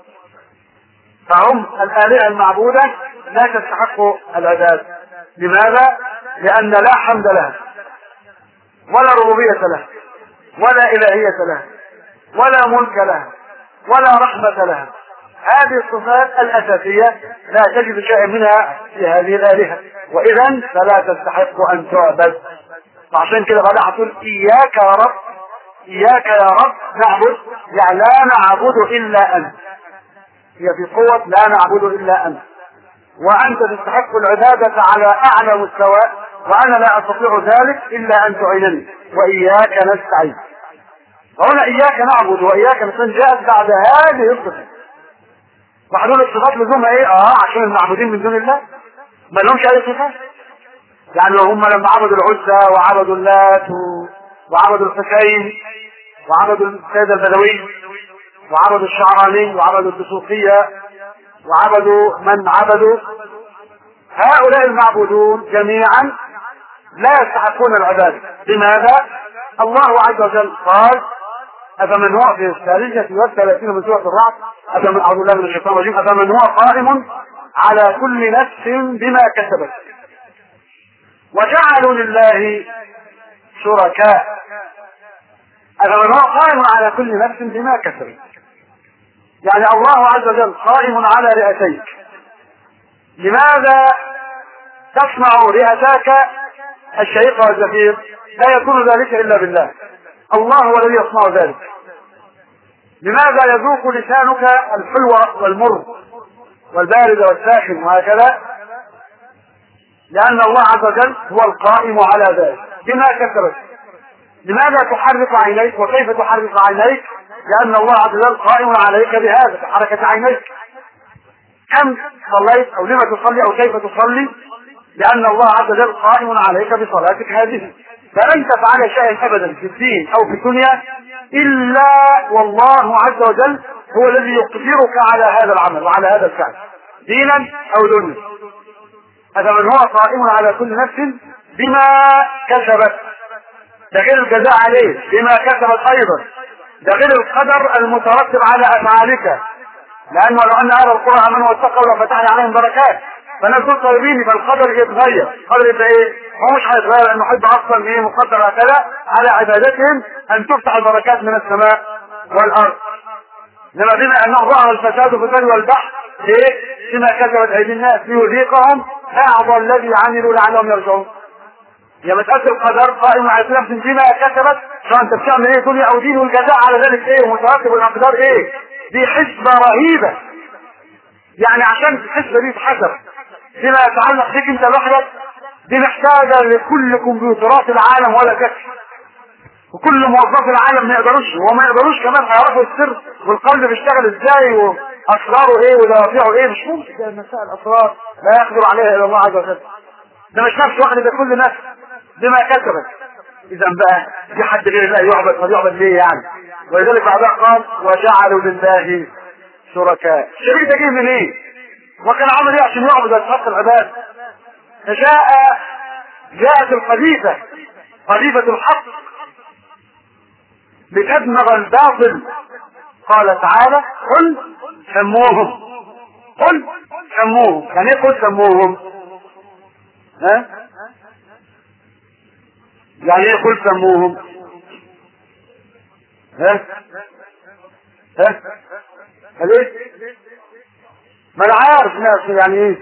فهم الآلهة المعبودة لا تستحق العباد لماذا؟ لأن لا حمد لها ولا ربوبية لها ولا إلهية لها ولا ملك لها ولا رحمة لها هذه الصفات الأساسية لا تجد شيئا منها في هذه الآلهة وإذا فلا تستحق أن تعبد وعشان كده بعدها هتقول إياك يا رب إياك يا رب نعبد يعني لا نعبد إلا أنت هي في قوة لا نعبد إلا أنت وأنت تستحق العبادة على أعلى مستوى وأنا لا أستطيع ذلك إلا أن تعينني وإياك نستعين فهنا إياك نعبد وإياك نستعين جاءت بعد هذه الصفات وحدود الصفات لزومها إيه؟ آه عشان المعبودين من دون الله ما لهمش أي صفات يعني هم لما عبدوا العزى وعبدوا اللات وعبدوا الحسين وعبدوا السيد البدوي وعبدوا الشعراني وعبدوا الدسوقية وعبدوا من عبدوا هؤلاء المعبودون جميعا لا يستحقون العبادة لماذا؟ الله عز وجل قال أفمن هو في الثالثة والثلاثين من سورة الرعد أفمن أعوذ بالله من الشيطان الرجيم أفمن هو قائم على كل نفس بما كسبت وجعلوا لله شركاء أفمن هو قائم على كل نفس بما كسبت يعني الله عز وجل قائم على رئتيك لماذا تصنع رئتاك الشهيق والزفير لا يكون ذلك إلا بالله الله هو الذي يصنع ذلك لماذا يذوق لسانك الحلو والمر والبارد والساخن وهكذا لأن الله عز وجل هو القائم على ذلك بما كسبت لماذا تحرك عينيك وكيف تحرك عينيك لأن الله عز وجل قائم عليك بهذا بحركة عينيك كم صليت أو لما تصلي أو كيف تصلي لأن الله عز وجل قائم عليك بصلاتك هذه فلن تفعل شيئا أبدا في الدين أو في الدنيا إلا والله عز وجل هو الذي يقدرك على هذا العمل وعلى هذا الفعل دينا أو دنيا هذا من هو قائم على كل نفس بما كسبت ده غير الجزاء عليه بما كسبت أيضا ده غير القدر المترتب على أفعالك لأنه لو أن أهل القرى آمنوا واتقوا لفتحنا عليهم بركات فالناس دول طيبين فالقدر يتغير القدر يبقى ايه هو مش هيتغير لانه حب اصلا ايه مقدر هكذا على عبادتهم ان تفتح البركات من السماء والارض لما بما انه ظهر الفساد في البر والبحر ليه؟ بما كسبت ايدي الناس ليذيقهم بعض الذي عملوا لعلهم يرجعون يا مسألة القدر قائم على نفس بما كسبت سواء انت بتعمل ايه دنيا او دين والجزاء على ذلك ايه ومترتب الاقدار ايه دي حسبة رهيبة يعني عشان الحسبة دي تحسب فيما يتعلق بك انت لوحدك دي محتاجة لكل كمبيوترات العالم ولا كشف وكل موظفي العالم ما يقدروش وما يقدروش كمان هيعرفوا السر والقلب بيشتغل ازاي واسراره ايه ودوافعه ايه مش ممكن ده مسائل اسرار لا يقدر عليها الا الله عز وجل ده مش نفس واحد ده كل نفس بما كسبت اذا بقى في حد غير الله يعبد طب يعبد ليه يعني ولذلك بعدها قال وجعلوا لله شركاء الشريك ده جه منين إيه؟ وكان عمل ايه عشان يعبد ويستحق العباد فجاء جاءت الخليفة خليفة الحق لتدمغ الباطل قال تعالى قل سموهم قل سموهم يعني ايه قل سموهم ها يعني ايه قل سموهم ها ها ليه ما انا عارف ناس يعني ايه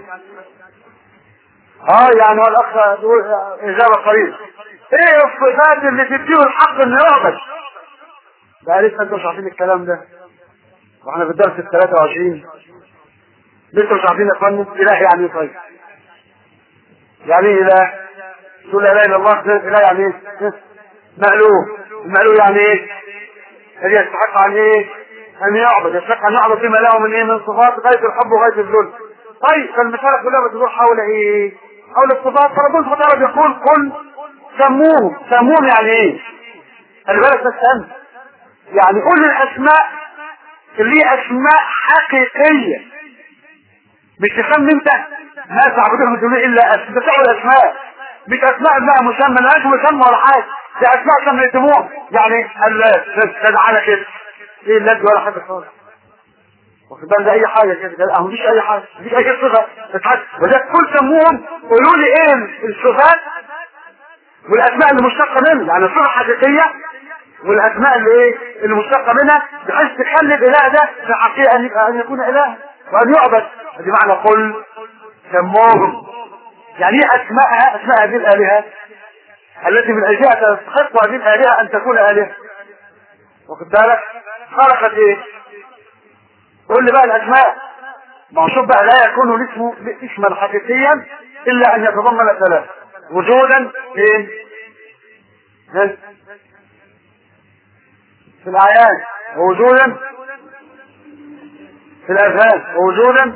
اه يعني هو الاخ يقول اجابه قريب ايه الصفات اللي تديه الحق انه يعبد بقى لسه انتوا مش عارفين الكلام ده واحنا في الدرس ال 23 لسه مش عارفين يا اخوانا اله يعني ايه طيب يعني ايه اله تقول لا اله الا الله اله يعني ايه مألوه المألوه يعني ايه اللي يستحق عن ايه ان يعبد يستحق ان يعبد فيما له من ايه من صفات غايه الحب وغايه الذل طيب فالمسألة كلها بتدور حول ايه حول الصفات فربنا سبحانه وتعالى بيقول قل سموهم سموهم يعني ايه خلي بالك بس انت يعني قول الاسماء اللي هي اسماء حقيقية مش تسمي انت ما تعبدون من دون الا اسماء بتعبد اسماء مش اسماء بقى مسمى لا مسمى ولا حاجة دي اسماء سميتموها يعني اللات تدعى كده ايه اللات ولا حاجة خالص واخد بالك اي حاجه كده اهو مفيش اي حاجه مفيش اي صفه تتحدث وده كل سموهم قولوا لي ايه الصفات والاسماء اللي مشتقه منها يعني الصفه حقيقيه والاسماء اللي ايه اللي مشتقه منها بحيث تخلي الاله ده في حقيقه ان ان يكون اله وان يعبد ادي معنى قل سموهم يعني ايه اسماءها اسماء هذه الالهه التي من اجلها تستحق هذه الالهه ان تكون الهه واخد بالك خلقت ايه قول لي بقى الاسماء ما هو شوف بقى لا يكون الاسم اسما حقيقيا الا ان يتضمن ثلاث وجودا فين في الاعيان ووجودا في الاذهان ووجودا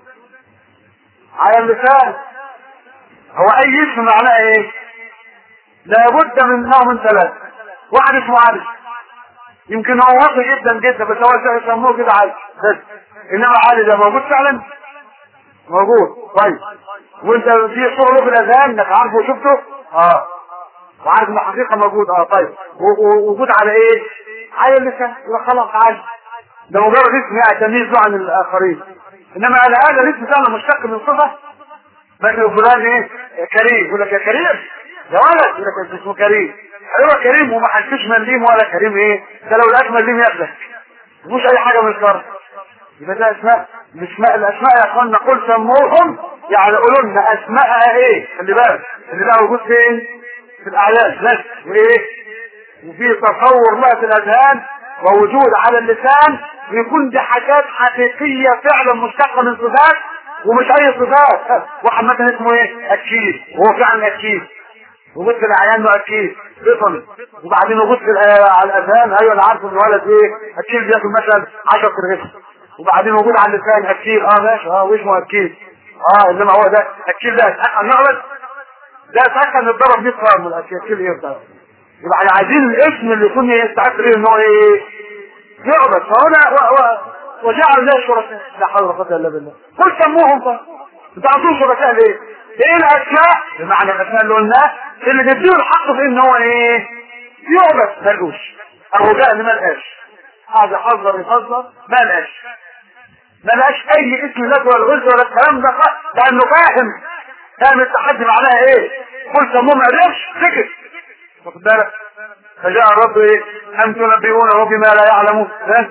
على اللسان هو اي اسم معناه ايه لابد من نوع من ثلاث واحد اسمه عارف يمكن هو واضح جدا جدا بس هو يسموه كده عادي بس انما عادي ده موجود فعلا موجود طيب وانت في صوره في الاذهان انك عارفه وشفته اه وعارف ان الحقيقه موجود اه طيب ووجود على ايه على اللسان يبقى خلاص عادي ده مجرد اسم يعني تمييز عن الاخرين انما على هذا الاسم فعلا مشتق من صفه مثل فلان ايه كريم يقول لك يا كريم يا ولد يقول لك اسمه كريم ايوه كريم وما حدش مليم ولا كريم ايه ده لو لقاك مليم ياخدك مش اي حاجه من الكرم يبقى ده اسماء اسماء الاسماء يا اخوانا قل سموهم يعني قولوا لنا اسماءها ايه خلي بالك اللي ده موجود فين في الاعياد بس وايه وفي تصور لها في الاذهان ووجود على اللسان ويكون دي حاجات حقيقيه فعلا مشتقه من صفات ومش اي صفات واحد مثلا اسمه ايه اكيد وهو فعلا اكيد وجود في الاعيان له اكيد فطن وبعدين وجود في الآ- على الاذهان ايوه انا عارف ان الولد ايه اكيد بياكل مثلا 10 كرغيف وبعدين وجود على اللسان اكيد اه ماشي اه واسمه اكيد اه انما هو ده اكيد ده اتحقق نعمل ده اتحقق نتضرب 100 قرن من الاكيد اكيد ايه ده يبقى احنا عايزين الاسم اللي يكون يستحق ليه ان هو ايه يعبد فهنا و... و... وجعل له شركاء لا حول ولا قوه الا بالله قل سموهم طيب انتوا عايزين شركاء ليه؟ ايه الاشياء بمعنى الاسماء اللي قلناه اللي بيديله الحق في ان هو ايه؟ يعبد ملوش اهو ده اللي ملقاش قاعد يحذر يحذر ملقاش ملقاش اي اسم لك ولا غز ولا الكلام ده خالص، لانه فاهم فاهم التحدي معناها ايه؟ قل سموهم ما قدرش سكت واخد بالك فجاء الرب ايه ام تنبئونه بما لا يعلم ها؟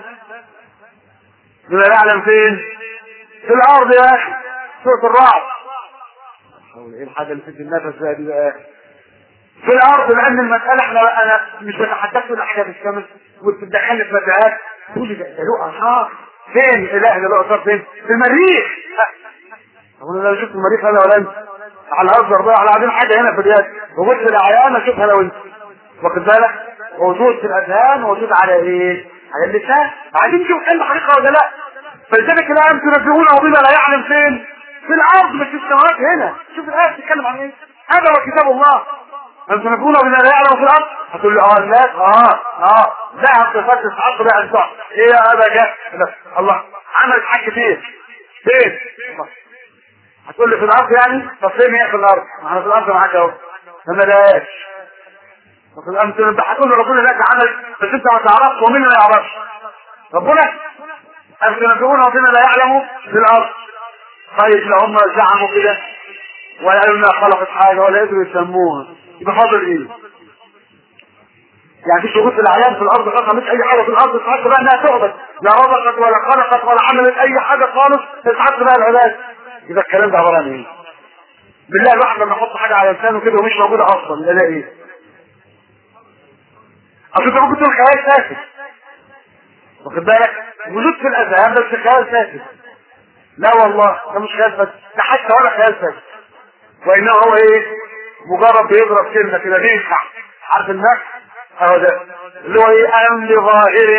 بما لا يعلم فين في الارض يا اخي سوره الرعد ايه الحاجه اللي في النفس بقى دي بقى في الارض لان المساله احنا انا مش بتحدث ولا حاجه في الشمس وبتدخلني في متاهات تقول لي ده ده له اثار فين الاله ده له اثار فين في المريخ طب انا لو شفت المريخ انا ولا انت على الهزر بقى على عاملين حاجه هنا في الرياض وبص العيان اشوفها انا وانت واخد بالك وجود في الاذهان وجود على ايه على اللسان عايزين نشوف كلمه حقيقه ولا لا فلذلك لا انتم تنبهونه بما لا يعلم فين في الارض مش في السماوات هنا شوف الايه بتتكلم عن ايه هذا هو كتاب الله انتم تنبهونه بما لا يعلم في الارض هتقول لي اه لا اه اه لا هتصفات الحق بقى انت ايه يا ابا جاء الله عمل حاجه فين فين الله. هتقول لي في الارض يعني طب فين هي في الارض ما احنا في الارض معاك اهو ما ملاش وفي انت انت هتقول لربنا لك عمل بس انت ما تعرفش ومين ما يعرفش ربنا أم تنبئونه بما لا يعلم في الارض طيب لو هم زعموا كده وقالوا انها خلقت حاجه ولا قدروا يسموها يبقى فاضل ايه؟ يعني في وجود في الاعيان في الارض خلقها مش اي حاجه في الارض تتحط بقى انها تعبد لا رزقت ولا خلقت ولا عملت اي حاجه خالص تتحط بقى العباد يبقى الكلام ده عباره عن ايه؟ بالله الواحد لما يحط حاجه على لسانه كده ومش موجوده اصلا يلاقي ايه؟ اصل انت ممكن تقول خيال فاسد واخد بالك؟ وجود في الاذهان بس خيال فاسد لا والله ده مش خيال فاسد ده حتى ولا خيال فاسد وانه هو ايه؟ مجرد بيضرب كلمه كده بينفع عارف النفس؟ اهو ده اللي هو ايه؟ ام بظاهر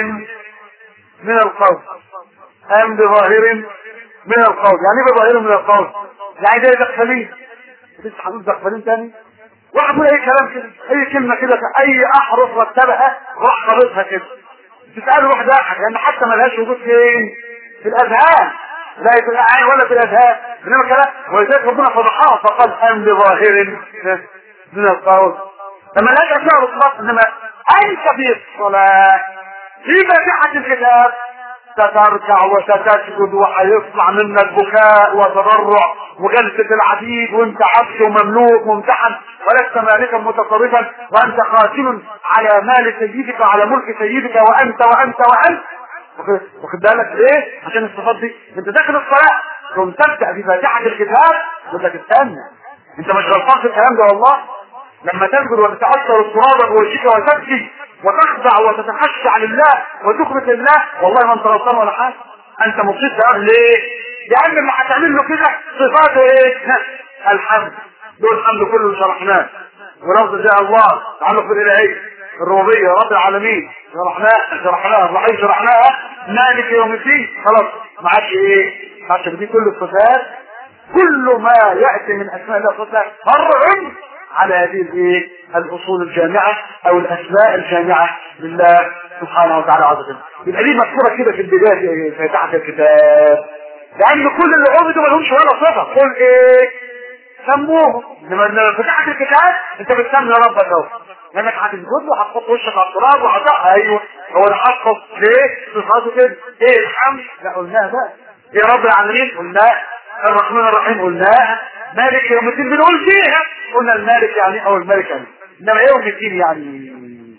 من القول ام بظاهر من القول يعني ايه بظاهر من القول؟ يعني ده دخلين لسه هنقول دخلين تاني واحد يقول اي كلام كده اي كلمه كده اي احرف رتبها راح خالصها كده تساله واحد احد لان حتى ملهاش وجود فين في الاذهان لا في العين ولا في الاذهان انما كلام ولذلك ربنا فضحها فقال ام بظاهر من القول لما لا اسماء الصلاه انما انت في الصلاه في فاتحه الكتاب ستركع وستسجد وهيطلع منك بكاء وتضرع وجلسة العبيد وانت عبد ومملوك ممتحن ولست مالكا متصرفا وانت قاتل على مال سيدك وعلى ملك سيدك وانت وانت وانت واخد بالك ليه؟ عشان الصفات دي انت داخل الصلاة ثم تبدأ بفاتحة الكتاب يقول لك استنى انت مش غلطان في الكلام ده والله لما تسجد وتتأثر التراب بوجهك وتبكي وتخضع وتتخشع لله وتخبت لله والله ما انت غلطان ولا حاجه انت مبسوط ده ليه؟ لان اللي هتعمل له كده صفاته ايه؟ الحمد دول الحمد كله اللي شرحناه ولفظ جاء الله تعلق بالالهيه الربوبيه رب العالمين شرحناه شرحناه الرحيم شرحناها مالك يوم الدين خلاص ما عادش ايه؟ ما عادش دي كل الصفات كل ما ياتي من اسماء الله صفات فرع على هذه الايه الاصول الجامعه او الاسماء الجامعه لله سبحانه وتعالى عز وجل يبقى دي مذكوره كده في البدايه في تحت الكتاب لان كل اللي عبدوا ما لهمش ولا صفه قل ايه سموهم انما لما فتحت الكتاب انت بتسمي ربك اهو لانك هتسجد له هتحط وشك على التراب وهتقع ايوه هو اللي حقق ليه صفاته كده ايه الحمد لا قلناها بقى يا رب العالمين قلناها الرحمن الرحيم قلناها مالك يوم الدين بنقول فيها قلنا المالك يعني او الملك يعني انما يوم الدين يعني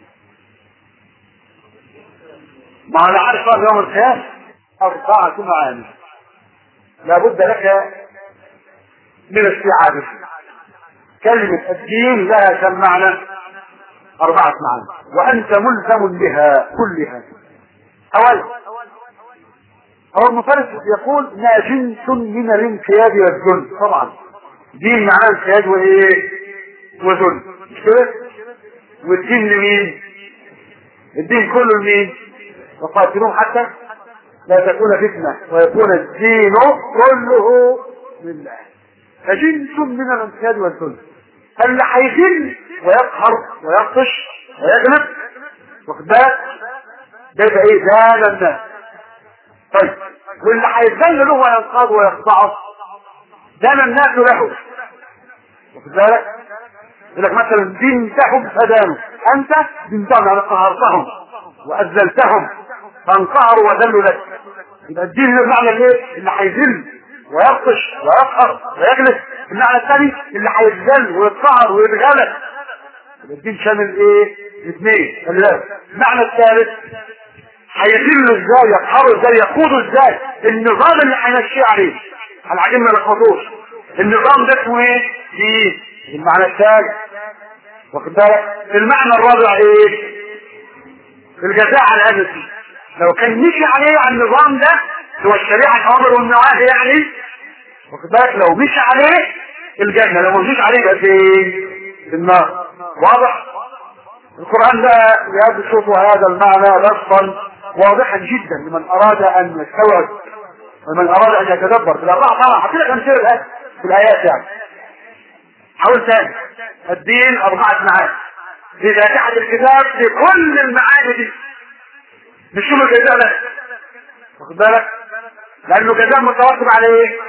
ما انا عارف بقى يوم القيامه اربعه معاني لابد لك من استيعابه كلمة الدين لها كم معنى؟ أربعة معاني وأنت ملزم بها كلها أولا هو المفرس يقول ما جنس من الانقياد والذل طبعا دين معناه انقياد وايه؟ وذل مش كده؟ والدين لمين؟ الدين كله لمين؟ وقاتلوهم حتى لا تكون فتنة ويكون الدين كله لله فجنس من الانقياد والذل اللي هيذل ويقهر ويبطش ويغلب واخد بالك ده يبقى ايه زال الناس طيب واللي هيذل له وينقاد ويخضعه زال الناس له واخد بالك يقول لك مثلا بنتهم فدانوا انت بنتهم يعني قهرتهم واذلتهم فانقهروا وذلوا لك يبقى الدين له معنى الايه؟ اللي هيذل ويبطش ويقهر ويجلس المعنى الثاني اللي هيتذل ويتقهر ويتغلب الدين شامل ايه؟ اثنين لا المعنى الثالث هيذلوا ازاي يقهروا ازاي يقودوا ازاي النظام اللي هيمشيه عليه العجين ما يلخبطوش النظام ده اسمه ايه؟ دين المعنى الثالث واخد بالك المعنى الرابع ايه؟ الجزاء على هذا الدين لو كان مشي عليه على النظام ده هو الشريعه الامر والنواهي يعني واخد بالك لو مشي عليه الجنه لو ما مشيش عليه يبقى فين؟ في النار واضح؟ القران ده يبسط هذا المعنى بسطا واضحا جدا لمن اراد ان يستوعب ومن اراد ان يتدبر في الاربعه طبعا هحكي لك امثله الآيات في الايات يعني حاول تاني الدين اربعه معاني في فاتحه الكتاب في كل المعاني دي مش شوف الجزاء بس واخد بالك لانه جزاء مترتب على ايه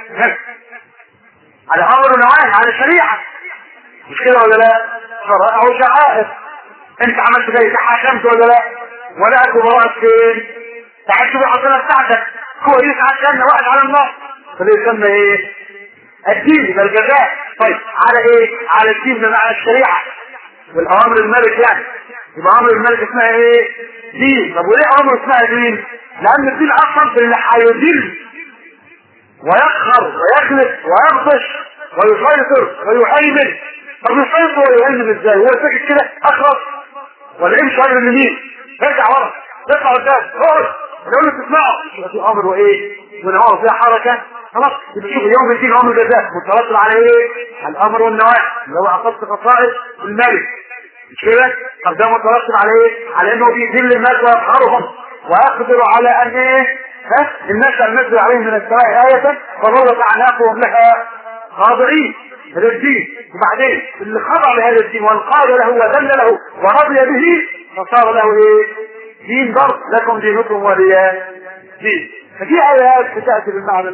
على امر ونواهي على شريعه مش كده ولا لا شرائع وشعائر انت عملت زي تحاكمت ولا لا ولا كبراء فين تعال شوف العصيره بتاعتك كويس عشان واحد على النار فده يسمى ايه الدين يبقى الجزاء طيب على ايه على الدين بمعنى الشريعه والاوامر الملك يعني يبقى امر الملك اسمها ايه دين طب وليه امر اسمها دين لان الدين اصلا في اللي هيدل ويقهر ويخلق ويبطش ويسيطر ويهيمن طب يسيطر ويهيمن ازاي هو ساكت كده اخرس ولا ايه مش راجل اليمين ارجع ورا اطلع قدام اقعد يقول له تسمعه يبقى في امر وايه ونهار فيها حركه خلاص يبقى شوف يوم الدين امر جزاء مترتب على ايه على الامر والنواهي اللي هو اخذت خصائص الملك مش كده طب ده مترتب على ايه على انه بيذل الناس ويقهرهم ويقدر على ان ايه ها الناس المثل عليهم من السماء آية فضلت أعناقهم لها خاضعين هذا الدين وبعدين اللي خضع لهذا الدين وانقاد له وذل له ورضي به فصار له ايه؟ دين برض لكم دينكم ولي دين ففي آيات بتأتي بالمعنى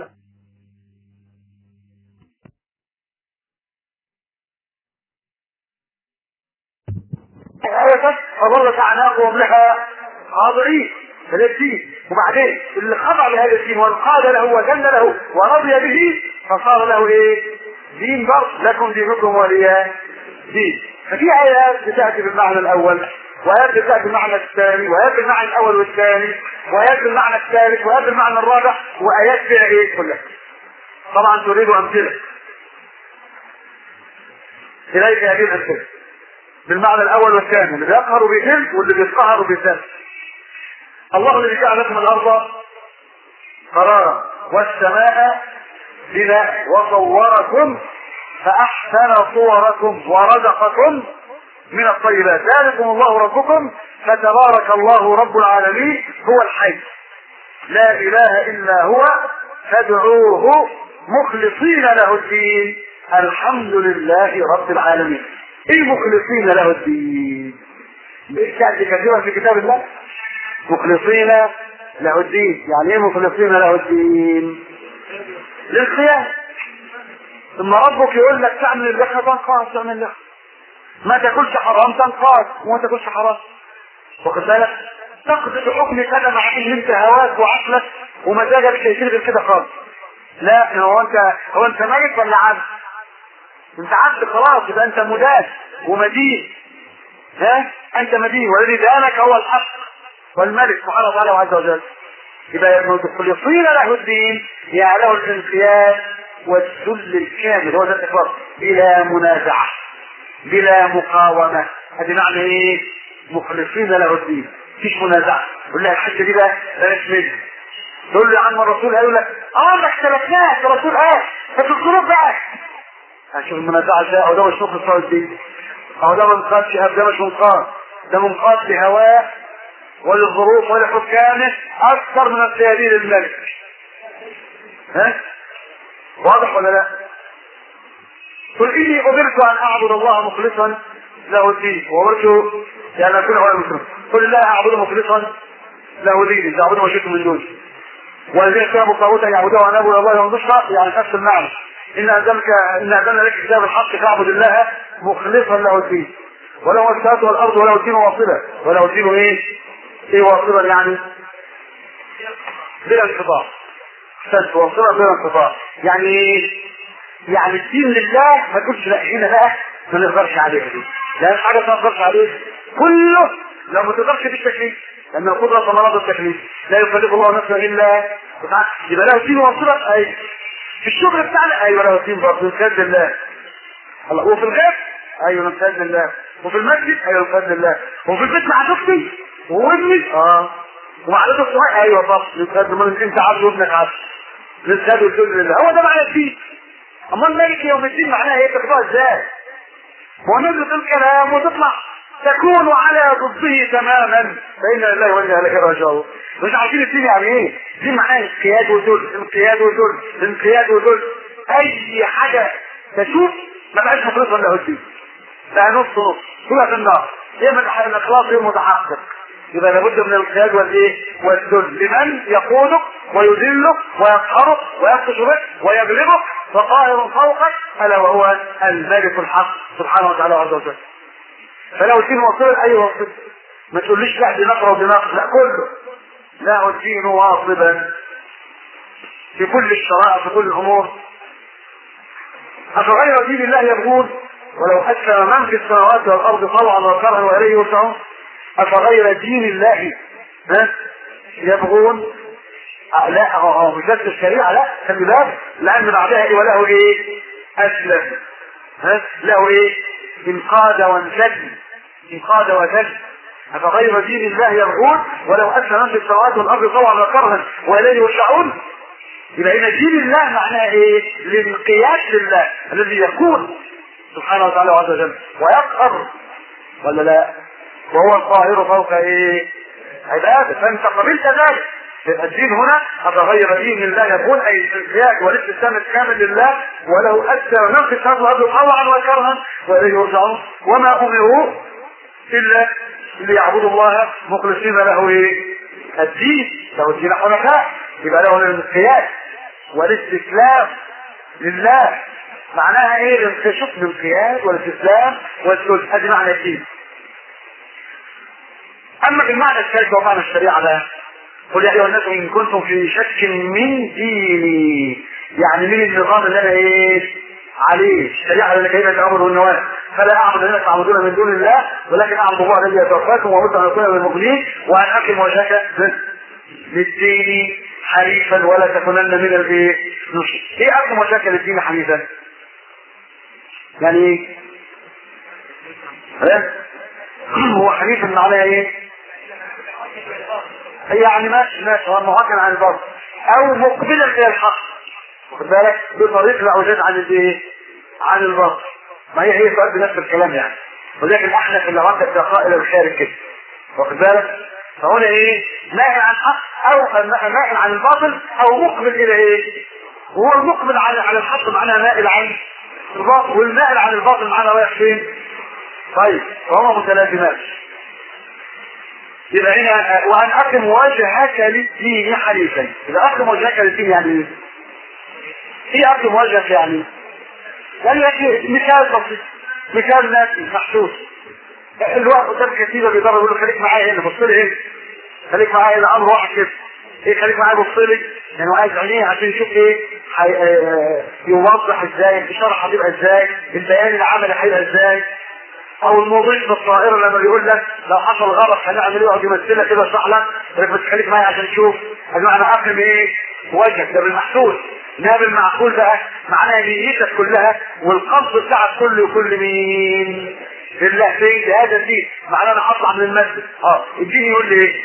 آية فضلت أعناقهم لها خاضعين هذا الدين وبعدين اللي خضع لهذا الدين وانقاد له وذل له ورضي به فصار له ايه؟ دين برض لكم دينكم ولي دين ففي ايات بتاتي بالمعنى الاول وايات بتاتي بالمعنى الثاني وايات بالمعنى الاول والثاني وايات بالمعنى الثالث وايات بالمعنى الرابع وايات فيها ايه كلها طبعا تريد امثله اليك هذه الامثله بالمعنى الاول والثاني اللي بيقهر بيذل واللي بيتقهر بيذل الله الذي جعل لكم الارض قرارا والسماء بنا وصوركم فاحسن صوركم ورزقكم من الطيبات ذلكم الله ربكم فتبارك الله رب العالمين هو الحي لا اله الا هو فادعوه مخلصين له الدين الحمد لله رب العالمين ايه مخلصين له الدين تأتي كثيرا في كتاب الله مخلصين له الدين يعني ايه مخلصين له الدين للقيام ثم ربك يقول لك تعمل اللحى تنقاص تعمل اللحى ما تاكلش حرام تنقاص وما تاكلش حرام واخد بالك تقضي بحكم كده مع ان انت هواك وعقلك ومزاجك شايفين غير كده خالص لا هو انت هو انت ملك ولا عبد؟ انت عبد خلاص يبقى انت مداس ومدين ها انت مدين والذي دانك هو الحق والملك سبحانه وتعالى عز وجل يبقى مخلصين له الدين يعني له الانقياد والذل الكامل هو ده الاخلاص بلا منازعه بلا مقاومه هذه معنى ايه؟ مخلصين له الدين مفيش منازعه يقول لها الحته دي بقى بلاش منها تقول له يا عم الرسول قال لك اه ما اختلفناش الرسول قال ففي القلوب بقى هشوف المنازعه ازاي او ده مش مخلص له الدين او ده منقاد شهاب ده مش منقاد ده منقاد لهواه وللظروف ولحكامه اكثر من القيادين الملك ها واضح ولا لا قل اني امرت ان اعبد الله مخلصا له الدين وامرت يعني اكون هو المسلم قل الله اعبد مخلصا له دين تعبدوا ما شئتم من دونه والذين كتابوا الطاغوت ان يعبدوه وان يعبدوا الله ونصرا يعني نفس المعنى ان انزلك ان انزلنا لك كتاب الحق فاعبد الله مخلصا له الدين وله السماوات والارض وله الدين واصلا وله الدين ايه؟ ايه واصلا يعني؟ بلا انقطاع احسنت واصلا بلا انقطاع يعني ايه؟ يعني الدين لله ما تقولش لا هنا بقى ما نقدرش عليه دي لان حاجه ما نقدرش عليه كله لو ما تقدرش بالتكليف لان القدره ثمرات التكليف لا يكلف الله نفسا الا وسعها يبقى له دين واصلا اي في الشغل بتاعنا ايوه له دين برضه نمتاز لله الله وفي الغيب ايوه نمتاز لله وفي المسجد ايوه نمتاز لله وفي البيت مع زوجتي وابني اه ومع ولد الصغير ايوه طب نمتاز من انت عبد وابنك عبد نمتاز والذل لله هو ده معنى الدين اما الملك يوم الدين معناها ايه تاخدوها ازاي؟ ونزلت الكلام وتطلع تكون على ضده تماما فإنا لله وإنا إليه راجعون مش عارفين الدين يعني ايه؟ الدين معناه انقياد وذل انقياد وذل انقياد وذل أي حاجة تشوف ما بقاش مخلصا له الدين ده نص نص كلها في النار هي من الإخلاص غير متحقق يبقى لابد من الانقياد والايه؟ والذل لمن يقودك ويذلك ويقهرك ويبطش بك ويغلبك فقاهر فوقك الا وهو الملك الحق سبحانه وتعالى عز وجل. فلو الدين واصل اي واصل ما تقوليش لا دي نقره ودي نقره لا كله لا الدين واصبا في كل الشرائع في كل الامور افغير دين الله يبغون ولو اسلم من في السماوات والارض طوعا وكرها واليه يرجعون افغير دين الله ها يبغون لا هو مش بس الشريعه لا خلي بالك لان بعدها ايه وله ايه؟ اسلم ها له ايه؟ انقاد وانزل انقاد وذل افغير دين الله يبغون ولو اسلم من في السماوات والارض طوعا وكرها واليه يرجعون يبقى هنا دين الله معناه ايه؟ الانقياد لله الذي يكون سبحانه وتعالى عز وجل ويقهر ولا لا؟ وهو القاهر فوق ايه؟ عباده فانت قبلت ذلك يبقى الدين هنا أتغير دين الله يكون أي الانقياد والاستسلام الكامل لله وله أكثر من في السماوات والأرض طوعا وكرها وإليه يرجعون وما أمروا إلا ليعبدوا الله مخلصين له إيه؟ الدين له الدين حنفاء يبقى له الانقياد والاستسلام لله معناها ايه شوف الانقياد والاستسلام والذل ادي معنى الدين اما بالمعنى الثالث ومعنى الشريعه بقى قل يا ايها الناس ان كنتم في شك من ديني يعني من النظام اللي انا ايه عليه الشريعه اللي كيف الامر والنواهي فلا اعبد الذين تعبدون من دون الله ولكن اعبد الله الذي يتوفاكم وامرت ان اكون من المؤمنين وان اقم وجهك للدين حنيفا ولا تكونن من الايه؟ ايه اقم وجهك للدين حنيفا؟ يعني ايه؟ هو حنيف معناه ايه؟ يعني ماشي ماشي هو معاكن عن الباطل او مقبلا الى الحق واخد بالك بطريق العوجات عن الايه؟ عن الباطل ما هي هي سؤال بنفس الكلام يعني ولكن الاحنف اللي عندك تلقاء الى الخارج كده واخد بالك؟ فهنا ايه؟ ناهي عن الحق او ناهي عن الباطل او مقبل الى ايه؟ هو المقبل على على الحق معناه مائل عن الباطل والمائل عن الباطل معناه رايح فين؟ طيب فهما متلازمان يبقى هنا وان اقم وجهك للدين حنيفا اذا اقم وجهك للدين يعني ايه؟ ايه اقم وجهك يعني؟ يعني لك مثال بسيط مثال ناسي محسوس الواحد قدام كتيبه بيضرب يقول له خليك معايا هنا بص لي هنا خليك معايا هنا امر واحد كده ايه خليك معايا بص لي يعني عايز عينيه عشان يشوف ايه حي... آه، يوضح ازاي الاشاره هتبقى ازاي البيان العملي هيبقى ازاي او المضيف في الطائره لما بيقول لك لو حصل غلط هنعمل ايه يقعد يمثلك كده يشرح لك يقول لك بس خليك معايا عشان تشوف انا انا اقلم ايه وجهك ده بالمحسوس لا بالمعقول بقى معناها نيتك كلها والقصد بتاعك كله يكون مين لله فين لهذا الدين معناه انا هطلع من المسجد اه الدين يقول لي ايه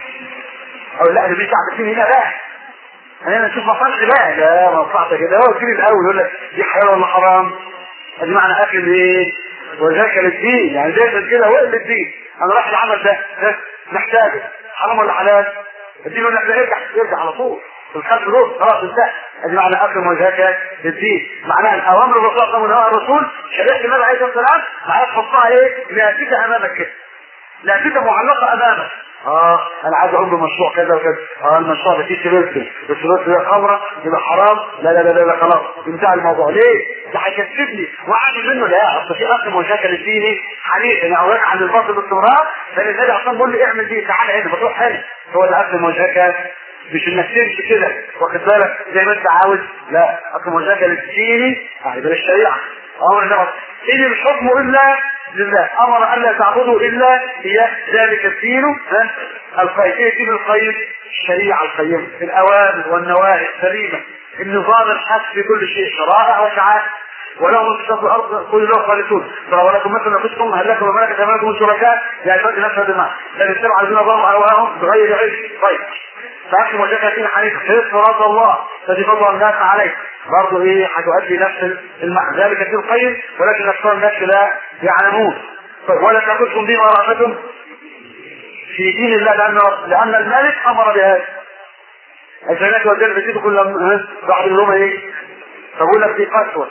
او لا اللي بيتعب الدين هنا بقى انا نشوف مصلحتي بقى لا مصلحتك كده هو الدين الاول يقول لك دي حلال ولا حرام ادي معنى اكل ايه وذاك للدين يعني دايما كده هو للدين انا رايح العمل ده ده محتاجه حرام ولا حلال الدين يقول لك لا ارجع ارجع على طول الخلف دول خلاص انتهى ادي معنى اكرم وجهك للدين معناها الاوامر الرسول صلى الله عليه الرسول شريعه النبي عليه الصلاه والسلام معناها تحطها ايه لاتيك امامك كده لاتيك معلقه امامك اه انا عايز اقوم بمشروع كذا وكذا اه المشروع ده فيه سيرتي السيرتي ده خمره يبقى حرام لا لا لا لا, لا خلاص انتهى الموضوع ليه؟ ده هيكسبني واعمل منه لا اصل في اكل وشكل الديني حنيف انا اوقع عن الباطل باستمرار فالنبي اصلا بيقول لي اعمل دي تعالى هنا بتروح هنا هو ده اكل وشكل مش انك تمشي كده واخد بالك زي ما انت عاوز لا اكل وشكل الديني يعني ده الشريعه امر النبي ان الحكم الا لله امر ان لا تعبدوا الا هي ذلك الدين ها القيم ايه الدين القيم الشريعه القيمه الاوامر والنواهي السليمه النظام الحث في كل شيء شرائع وشعائر ولهم انتصاف الارض كل له خالصون ولكم مثل نفسكم هل لكم وملكت امانكم شركاء يعني فرق نفس الدماء لا يتبع الذين ظلموا اهواءهم بغير علم طيب فاحكم وجهك فينا حنيف خير صراط الله الذي فضل الناس عليه برضه ايه هتؤدي نفس المعنى ذلك في الخير ولكن اكثر الناس لا يعلمون ولا تاخذكم بما رأفتم في دين الله لان لان الملك امر بهذا الجنات والجنة بتيجي كل واحد منهم ايه فبقول لك في قسوة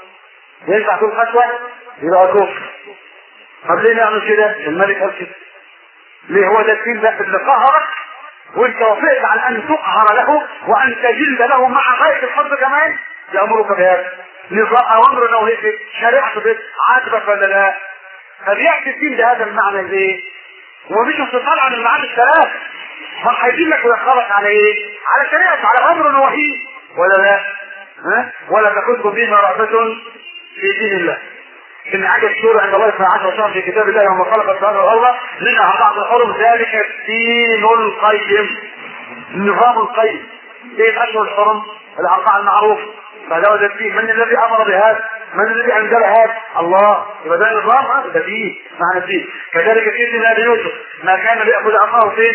ينفع تقول قسوة يبقى كفر طب ليه نعمل كده الملك قال كده ليه هو ده الدين ده اللي قهرك وانت وافقت على ان تقهر له وان تجل له مع غايه الحب كمان يامرك بهذا نظام اوامر نوهيك شريعه بيت عاجبك ولا لا فبياتي الدين بهذا المعنى ليه هو مش انفصال عن المعاني الثلاث ما هيجيب لك ويدخلك على ايه على شريعه على امر نوحي ولا لا ها ولا تاخذكم بما رأفة في دين الله إن عدد الشهور عند الله 12 شهر في كتاب الله يوم خلق السماوات والأرض منها بعض الحرم ذلك الدين القيم النظام القيم ايه الأشهر الحرم الأربعة المعروف فهذا هو الدين من الذي أمر بهذا من الذي أنزل هذا الله يبقى ده نظام هذا ده دين معنى الدين كذلك في دين أبي يوسف ما كان ليأخذ أخاه في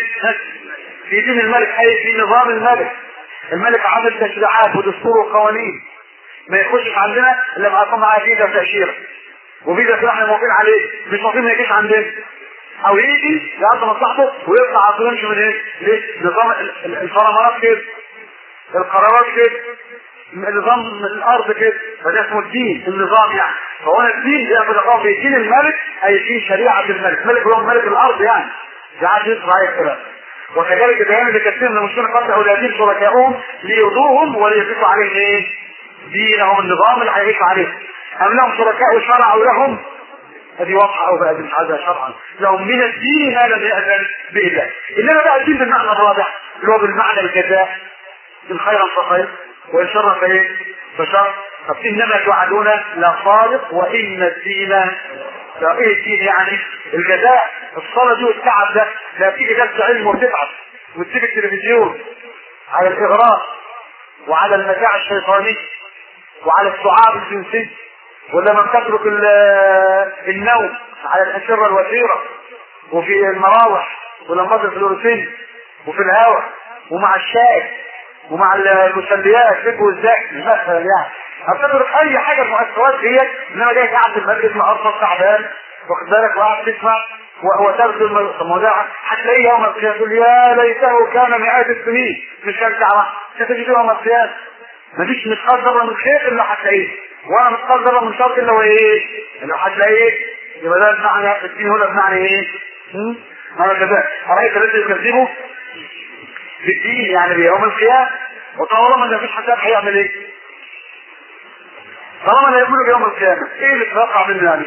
في دين الملك أي في نظام الملك الملك عمل تشريعات ودستور وقوانين ما يخشش عندنا الا مع صنع عقيده وتاشيره وفيزا احنا موافقين عليه مش موافقين ما يجيش عندنا او يجي يقضي مصلحته ويطلع على طول يمشي من ايه؟ ليه؟ نظام الفرامرات كده القرارات كده نظام الارض كده فده اسمه الدين النظام يعني فهو الدين ياخذ اقام في دين الملك اي في شريعه الملك الملك هو ملك الارض يعني ده عاد يطلع عليه الكلام وكذلك بيان لكثير من المسلمين قتل اولادهم شركائهم ليرضوهم وليقيسوا عليهم ايه؟ دينهم النظام اللي هيعيشوا عليه أم لهم شركاء شرعوا لهم هذه واضحة أو بقى مش هذا شرعا لهم من الدين ما لم يأذن به الله إنما بقى الدين بالمعنى الرابع اللي هو بالمعنى الجزاء إن خيرا فخير وإن شرا فإيه فشر طب إنما توعدون لا صادق وإن الدين لا إيه الدين يعني الجزاء الصلاة دي والتعب ده لا تيجي درس علم وتتعب وتسيب التلفزيون على الإغراء وعلى المتاع الشيطاني وعلى الصعاب الجنسي ولا من تترك النوم على الأشرة الوثيرة وفي المراوح ولما في الفلورسين وفي الهواء ومع الشاي ومع المسليات فكر والزاك مثلا يعني هتترك اي حاجه المؤثرات ديت انما جاي قاعد في المسجد مقرصه تعبان واخد بالك وقاعد تسمع وترد الموضوع هتلاقيه يوم القيامه تقول يا ليته كان مئات السنين مش كان ساعه ستجد يوم القيامه مفيش مثقال ذره من خير الا هتلاقيه ولا مثقال ذره من شر الا وايه؟ الا هتلاقيه يبقى ده المعنى الدين هنا بمعنى ايه؟ معنى كذا ارايت الذي يكذبه بالدين يعني بيوم القيامه وطالما ما فيش حساب هيعمل ايه؟ طالما لا يقول بيوم القيامه ايه اللي تتوقع منه يعني؟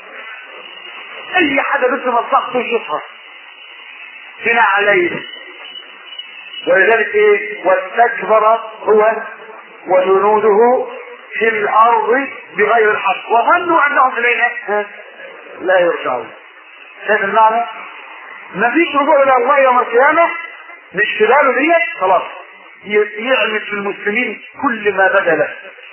اي حاجه بس مصلحته يشوفها هنا عليه ولذلك ايه واستكبر هو وجنوده في الارض بغير الحق وظنوا انهم الينا لا يرجعون شايف المعنى؟ ما فيش رجوع الى الله يوم القيامه مش في باله ديت خلاص يعمل في المسلمين كل ما بدا له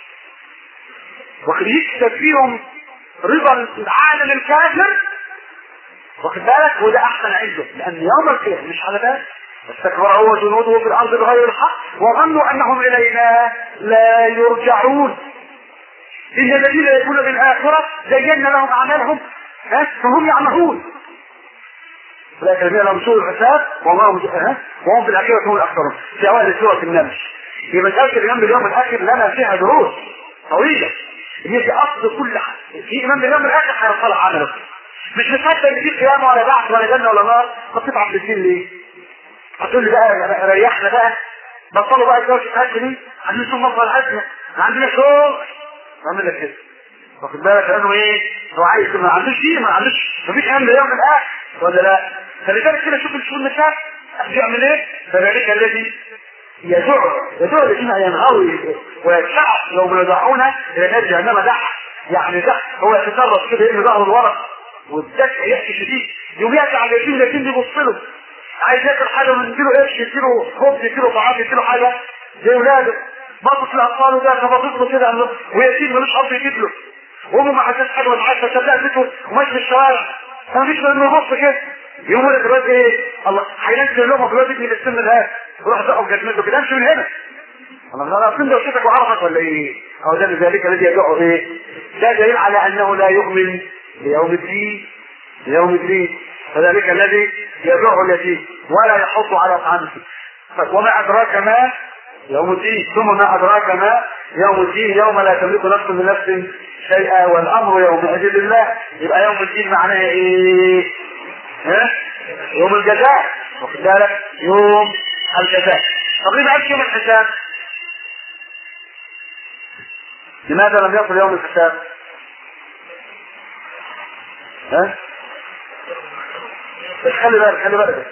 واخد يكسب فيهم رضا العالم الكافر واخد بالك وده احسن عنده لان يوم القيامه مش على بالك استكبر هو جنوده في الارض بغير الحق وظنوا انهم الينا لا يرجعون ان الذين يكون بالاخره زينا لهم اعمالهم فهم يعمهون لكن الذين لهم سوء الحساب وما هم وهم في الاخره هم الاخسرون في اوائل سوره النمل في مساله الايمان باليوم الاخر لنا فيها دروس طويله هي في اصل كل حاجه في ايمان باليوم الاخر هيصلح عمله مش مصدق ان في قيامه ولا بعث ولا جنه ولا نار طب تتعب في الدين ليه؟ هتقول لي بقى ريحنا بقى بطلوا بقى الجوشه الاكل دي عايزين نشوف مصر الحكمه عندنا شغل اعمل لك كده واخد بالك لانه ايه هو عايز ما عندوش شيء ما عندوش مفيش امن يوم الاخر ولا لا فلذلك كده شوف الشؤون النساء بيعمل ايه فذلك الذي يدعو يدعو الذين ينهوي ويدفع يوم يدعون الى نار جهنم دعا يعني ده هو يتصرف كده يرمي ظهره لورا والدفع يحكي شديد يوم ياتي على اليتيم اليتيم بيبص له عايز ياكل حاجه من يديله قرش يديله خبز يديله طعام يديله حاجه زي ولاده باصص لاطفاله ده فباصص له كده ويتيم ملوش اب يجيب له وامه ما حساش حاجه ولا حاجه فشدها بيته وماشي في الشوارع فمفيش غير انه يبص كده يقول لك الواد ايه الله هينزل لهم الواد ابني للسن ده يروح زقه بجزمته كده امشي من هنا الله انا اصلا دوشتك وعرفك ولا ايه؟ او ده ذلك الذي يدعو ايه؟ ده دليل على انه لا يؤمن بيوم الدين بيوم الدين فذلك الذي يدعو اليتيم ولا يحض على طعامه وما ادراك ما يوم الدين ثم ما ادراك ما يوم الدين يوم لا تملك نفس من نفس شيئا والامر يومئذ لله يبقى يوم الدين معناه ايه؟ ها؟ يوم الجزاء واخد بالك؟ يوم الجزاء طب ليه ما قالش يوم الحساب؟ لماذا لم يصل يوم الحساب؟ ها؟ بس خلي بالك خلي بالك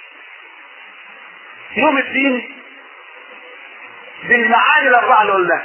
يوم الدين بالمعاني الاربعه اللي قلناها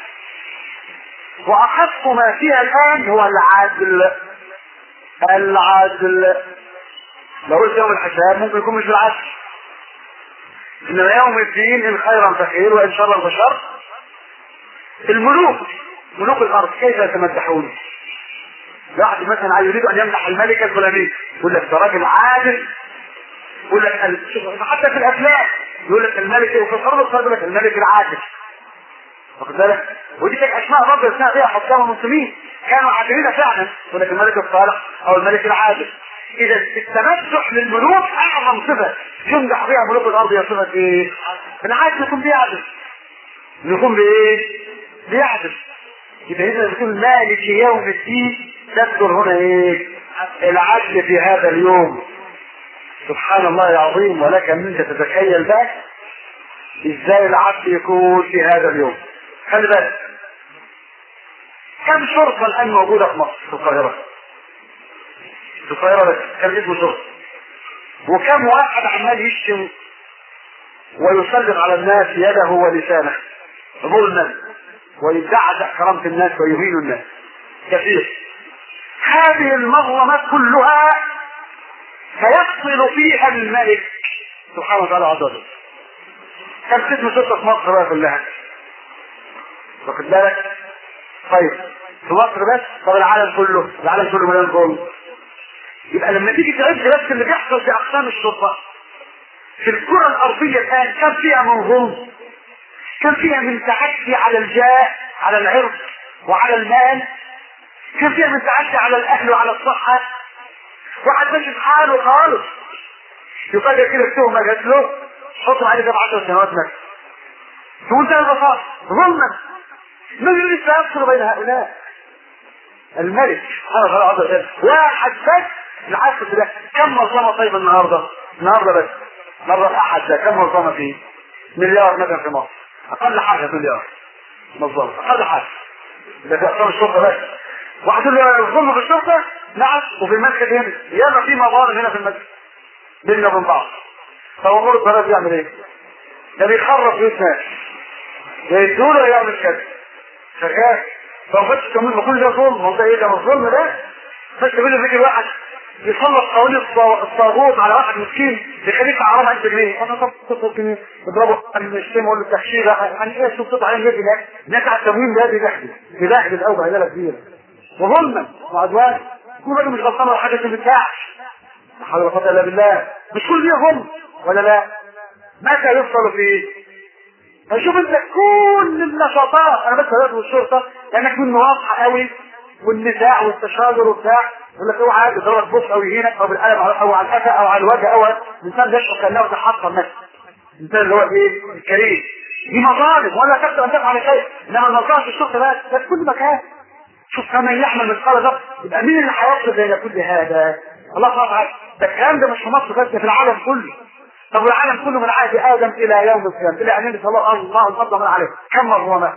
واخف ما فيها الان هو العدل العدل لو قلت يوم الحساب ممكن يكون مش بالعدل انما يوم الدين ان خيرا فخير وان شرا فشر الملوك ملوك الارض كيف يتمدحون واحد مثلا عايز يريد ان يمدح الملكه الفلانيه يقول لك ده راجل عادل يقول لك ال... حتى في الافلام يقول لك الملك وفي الارض يقول لك الملك العادل واخد بالك ودي كانت اسماء برضه اسماء فيها حكام المسلمين كانوا عادلين فعلا يقول لك الملك الصالح او الملك العادل اذا التمسح للملوك اعظم صفه يمدح بها ملوك الارض هي صفه ايه؟ العادل يكون بيعدل يكون بايه؟ بيعدل يبقى اذا يكون مالك يوم الدين تذكر هنا ايه؟ العدل في هذا اليوم سبحان الله العظيم ولك ان انت تتخيل بقى ازاي العدل يكون في هذا اليوم خلي بالك كم شرطة الآن موجودة في مصر في القاهرة في القاهرة بس كم اسمه شرطة وكم واحد عمال يشتم ويسلط على الناس يده ولسانه ظلما ويزعزع كرامة الناس ويهين الناس كثير هذه المظلمات كلها فيفصل فيها الملك سبحانه وتعالى عز وجل كم اسم شرطة في مصر بقى كلها واخد بالك طيب في مصر بس طب العالم كله العالم كله مليان ظلم يبقى لما تيجي تعد بس اللي بيحصل في اقسام الشرطه في الكره الارضيه الان كم فيها من ظلم كم فيها من تعدي على الجاه على العرض وعلى المال كم فيها من تعدي على الاهل وعلى الصحه واحد ماشي في حاله خالص يفاجئ كده التهمه جات له حط عليه سبع 10 سنوات مثلا بمنتهى البساطه ظلما من لسه يفصل بين هؤلاء الملك سبحانه وتعالى عز وجل واحد بس العكس ده كم منظمه طيب النهارده النهارده بس النهارده الاحد ده كم منظمه فيه مليار مثلا في مصر اقل حاجه مليار منظمه اقل حاجه ده في اقسام الشرطه بس واحد يقول له الظلم في الشرطه نعم وفي المسجد هنا ياما في مظالم هنا في المسجد بيننا وبين بعض فهو البلد يعمل ايه؟ ده بيخرب بيوت ناس يدوا له يعمل كذا شغال فما فتش تمويل ما كل ده ظلم هو ده ايه ده مش ظلم ده فتش تمويل فكر واحد يسلط قوانين الطاغوت على واحد مسكين يخليك حرام 1000 جنيه انا طب تطلب جنيه اضربه الشيم اقول له التحشير يعني ايه شوف تطلع عليه النادي ده الناس على التمويل ده بيبهدل بيبهدل قوي بهدله كبيره وظلما وعدوان يكون راجل مش غلطان ولا حاجه ما بتاعش لا حول ولا قوه الا بالله مش كل دي ظلم ولا لا متى يفصل في ايه فشوف انت كل النشاطات انا بس هدف الشرطه لانك تكون واضحه قوي والنزاع والتشاجر وبتاع يقول لك اوعى يضربك بص او يهينك او بالقلم او على القفا او على الوجه او الانسان ده يشعر كانه تحطم نفسه الانسان اللي هو ايه الكريم دي مظالم ولا تقدر ان تفعل شيء انما النظام في الشرطه بقى ده في كل مكان شوف كمان يحمل مثقال ذره يبقى مين اللي هيصل بين كل هذا الله سبحانه وتعالى ده الكلام ده مش في مصر بس ده في العالم كله طب والعالم كله من عهد ادم الى يوم القيامه الى ان ينزل الله الله الارض من عليه كم مظلمه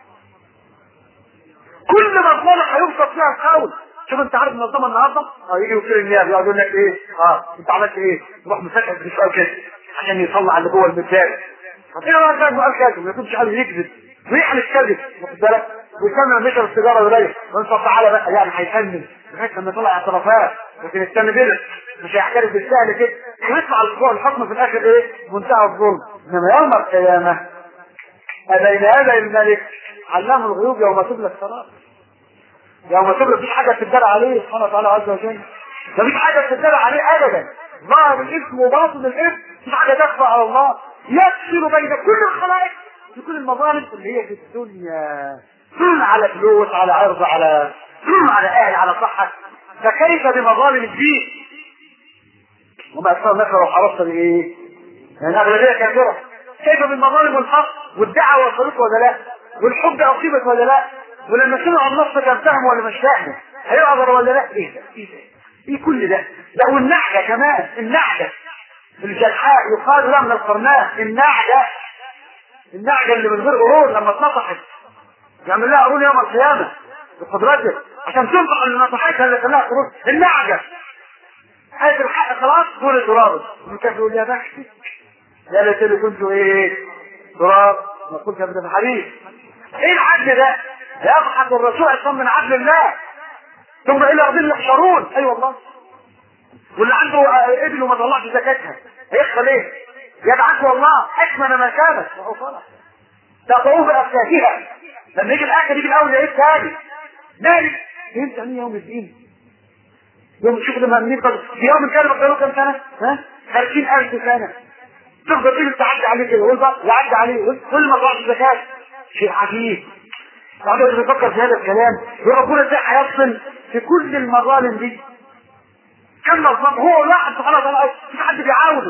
كل مظلمه هيبسط فيها القول شوف انت عارف منظمه النهارده اه يجي وكيل النيابه يقعد يقول لك ايه اه انت عملت ايه تروح مسكت بسؤال كده عشان يطلع اللي جوه المثال طب ايه بقى كان قال كذب ما يكونش قال يكذب ويحلف كذب واخد بالك ويكمل مشرب السيجاره ويريح وانت تعالى بقى يعني هيفنن لغايه لما يطلع اعترافات لكن استنى كده مش هيعترف بالسهل كده ويطلع الاسبوع الحكم في الاخر ايه منتهى الظلم انما يوم القيامه بين يدي الملك علام الغيوب يوم تبلى السرائر يوم تبلى مفيش حاجه تدار عليه سبحانه وتعالى عز وجل مفيش حاجه تدار عليه ابدا ظاهر الاسم وباطن الاسم مفيش حاجه تخفى على الله يفصل بين كل الخلائق في كل المظالم اللي هي في الدنيا على فلوس على عرض على على اهل على صحة فكيف بمظالم الدين وما اكثر الناس لو حرصت بايه يعني اغلبيه كثيره كيف بالمظالم والحق والدعوه وصلت ولا لا والحب اصيبت ولا لا ولما سمعوا النص كان فاهم ولا مش فاهم هيعذر ولا لا ايه ده ايه ده ايه كل ده لا والنعجه كمان النعجه الجلحاء يقال لها من القرناء النعجه النعجه اللي من غير قرون لما اتنطحت يعمل لها قرون يوم القيامه بقدرته عشان تنطق اللي نطحتها اللي خلاها قرون النعجه هذه الحق خلاص دول تراب الكافر يقول يا بختك يا ليتني كنت ايه تراب ما كنت ابدا في الحديث ايه العدل ده يضحك الرسول اصلا من عدل الله ثم الى ارض يحشرون اي أيوة والله واللي عنده ابن وما طلعش زكاتها هيحصل ايه يدعك والله اكمل ما كانت وهو صالح تقوه بأفكاهها لما يجي الاخر يجي الاول ايه الثاني مالك فهمت عن يوم الدين يوم شوف لما منين في يوم كان بقاله كم سنه ها 30000 سنه تفضل تيجي تعدي عليه كده ويبقى يعدي عليه كل ما طلعت زكاه شيء عجيب بعد ما تفكر في هذا الكلام وربنا ازاي هيفصل في كل المظالم دي كم مظلم هو الواحد سبحانه وتعالى في حد بيعاونه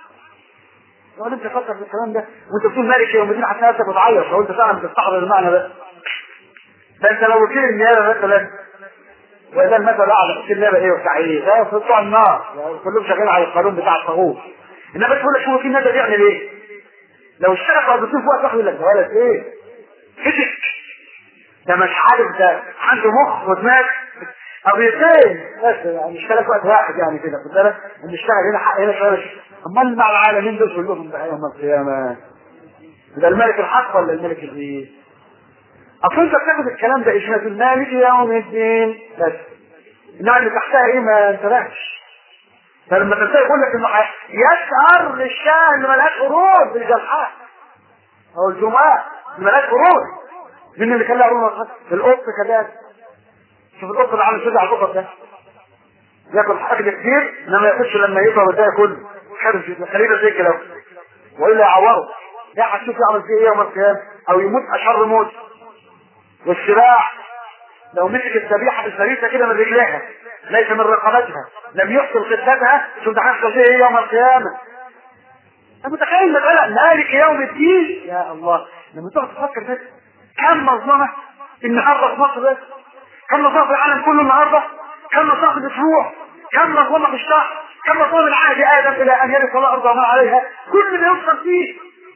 لو انت تفكر في الكلام ده وانت بتقول مالك يوم الدين حتى نفسك بتعيط لو انت فعلا بتستحضر المعنى ده ده انت لو وكيل النيابه مثلا وإذا المثل أعلى وكيل النيابه ايه وبتاع ايه؟ ده بتوع النار يعني كلهم شغالين على القانون بتاع الطاغوت انما بتقول لك هو وكيل النيابه بيعمل ايه؟ لو اشترك او بيشوف وقت واحد يقول لك ده ولد ايه؟ فيزيك ده مش عارف ده عنده مخ ودماغ قضيتين بس يعني اشتغل وقت واحد يعني كده خد بالك نشتغل هنا حق هنا شويه امال مع العالمين دول كلهم بقى يوم القيامه ده الملك الحق ولا الملك الايه؟ اصل انت بتاخد الكلام ده اشمعنى المالك يوم الدين بس انما اللي تحتها ايه ما انتبهش فلما تنتهي يقول لك انه يسهر للشاه اللي ملهاش قرون بالجلحاء او الجمعه اللي ملهاش قرون مين اللي كان له قرون القط كذلك شوف القط اللي عامل كده على القطط ده ياكل اكل كتير انما يخش لما يطلع وده ياكل خارج خلينا زي كده والا يعوره ده هتشوف يعمل فيه ايه يوم القيامه او يموت اشر موت والسباع لو مسك الذبيحه بالفريسه كده من رجلها ليس من رقبتها لم يحصل خدمتها شوف ده هيحصل فيه ايه يوم القيامه انت متخيل مسألة مالك يوم الدين يا الله لما تقعد تفكر بس كم مظلمة النهارده في مصر بس كم مظلمة في العالم كله النهارده كم مظلمة في الاسبوع كم مظلمة في الشهر كم مظلمة من عهد ادم الى ان يرث الله الارض وما عليها كل اللي يوصل فيه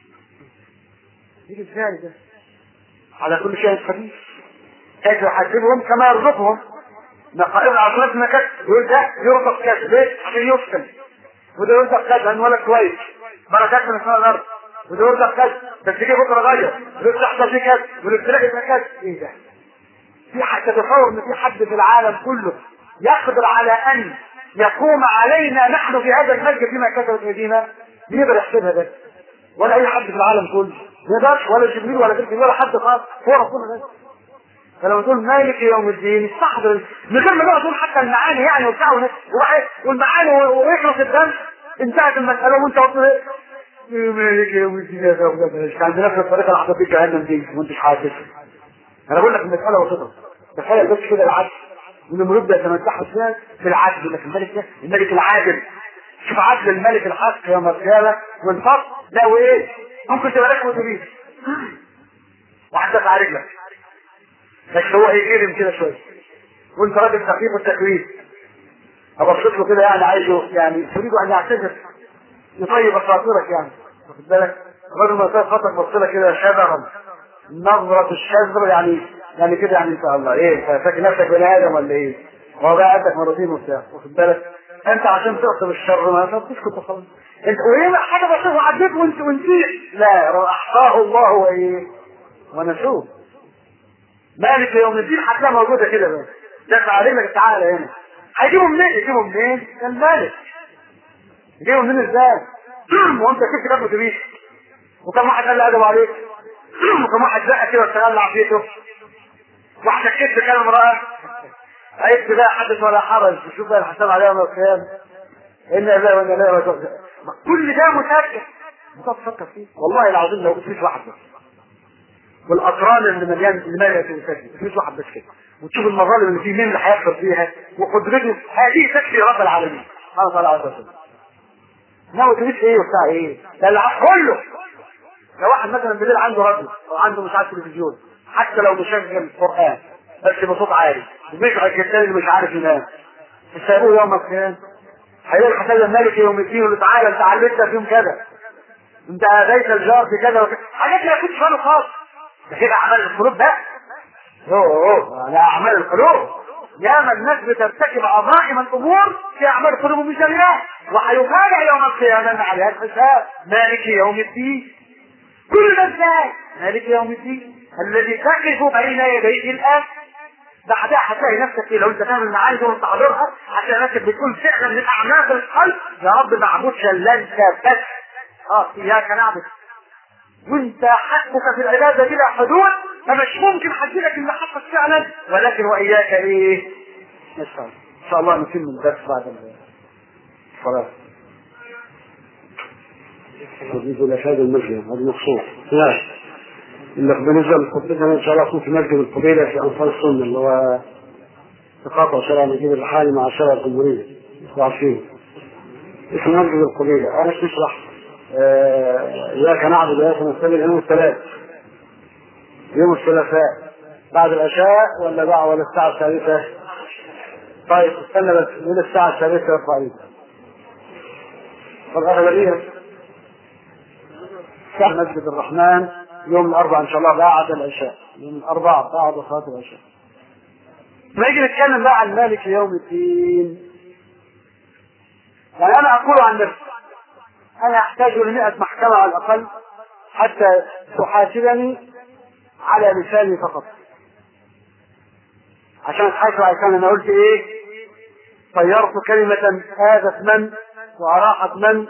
يجي ازاي ده على كل شيء قدير كيف يحاسبهم كما يرزقهم نقائب العصرات ما كانت يقول ده يرزق كذا ليه؟ عشان يسكن وده يرزق كذا ان ولد كويس بركات من السماء والارض ودور لك كذا بس تيجي بكره غير ودور تحصل فيه كذا ودور تلاقي فيه كذا ايه ده؟ في حد تتصور ان في حد في العالم كله يقدر على ان يقوم علينا نحن في هذا المسجد فيما كتبت ايدينا مين يقدر يحسبها ده؟ ولا اي حد في العالم كله ما يقدرش ولا جبريل ولا جبريل ولا حد خاص هو ربنا بس فلما تقول مالك يوم الدين استحضر من غير ما نقعد نقول حتى المعاني يعني وبتاع والمعاني ويخلص الدم انتهت المسألة وانت قلت مالك يوم الدين يا زوجة مش عندنا في الطريقة اللي حطيت جهنم دي وانت مش حاسس انا بقول لك المسألة بسيطة تخيل بس كده العدل والنمرود ده يتمتعوا فيها في العدل لكن الملك ده الملك العادل شوف عدل الملك الحق يوم القيامة والفرق لا وايه ممكن تبقى لك اتوبيس وحدك على رجلك بس هو هيجرم كده شويه وانت راجل خفيف التكوين ابصيت له كده يعني عايزه يعني تريد ان يعتذر يطيب خاطرك يعني واخد بالك الراجل ما كان خاطرك بص لك كده شبرا نظرة الشذر يعني يعني كده يعني ان شاء الله ايه فاكر نفسك بني ادم ولا ايه؟ هو بقى قدك مرتين وبتاع واخد بالك انت عشان تقصد الشر ما تسكت وخلاص انت وايه حاجه بسيطه وعديت وانت ونسيت لا احصاه الله وايه ونسوه مالك يوم الدين هتلاقيها موجوده كده بس دفع عليك تعالى هنا هيجيبوا منين يجيبوا منين كان مالك يجيبوا منين ازاي وانت كيف تاخد اتوبيس وكم واحد قال لي ادب عليك وكم واحد زق كده واستغل عافيته واحد كتب كلام امراه عرفت بقى حدث ولا حرج شوف بقى الحساب عليها يوم القيامه ان الله وان الله راجعون كل ده متاكد انت تفكر فيه والله العظيم لو مفيش واحد بس والاقران اللي مليان اللي مليان المساجد مفيش واحد بس كده وتشوف المظالم اللي فيه مين اللي هيحصل فيها وقدرته هذه تكفي رب العالمين سبحانه وتعالى عز وجل ناوي تريد ايه وبتاع ايه ده الع- كله لو واحد مثلا بالليل عنده راديو او عنده مش عارف تلفزيون حتى لو مشغل قران بس بصوت عالي وبيشعر الكتاب اللي مش عارف ينام يسابوه يوم القيامه هيلاقي الحساب الملك يوم الدين يقول له تعالى انت علمتنا فيهم كذا انت اذيت الجار في كذا وكذا حاجات ما كنتش فاهمه خالص ده كده اعمال القلوب بقى اوه اوه ده اعمال القلوب ياما الناس بترتكب عظائم الامور في اعمال القلوب مش الله وهيفاجئ يوم القيامه ان عليها الحساب مالك يوم الدين كل ده ازاي مالك يوم الدين الذي تقف بين يديه الان بعدها هتلاقي نفسك ايه لو انت فاهم المعاني دي وانت حاضرها هتلاقي نفسك بتقول فعلا من اعماق القلب يا رب معبودش الا انت بس اه اياك نعبد وانت حقك في العباده بلا حدود فمش ممكن هديلك اللي حقك فعلا ولكن واياك ايه نسال ان شاء الله نتم الدرس بعد الصلاه يقول لك هذا المسجد هذا مقصود لا اللي بالنسبه لخطتنا ان شاء الله يكون في مسجد القبيله في انصار السنه اللي هو تقاطع شارع نجيب الرحالي مع شارع الجمهوريه عارفين اسمه مسجد القبيله انا تشرح آه، اياك نعبد واياك نستعين يوم الثلاث يوم الثلاثاء بعد العشاء ولا بعد ولا الساعه الثالثه طيب استنى بس من الساعه الثالثه يرفع ايدك والأغلبية مسجد الرحمن يوم الأربعاء إن شاء الله بعد العشاء يوم الأربعاء بعد صلاة العشاء نيجي نتكلم بقى عن مالك يوم الدين يعني أنا أقول عن نفسي أنا أحتاج إلى 100 محكمة على الأقل حتى تحاسبني على لساني فقط عشان تحاسب على لساني أنا قلت إيه طيرت كلمة آذت من وأراحت من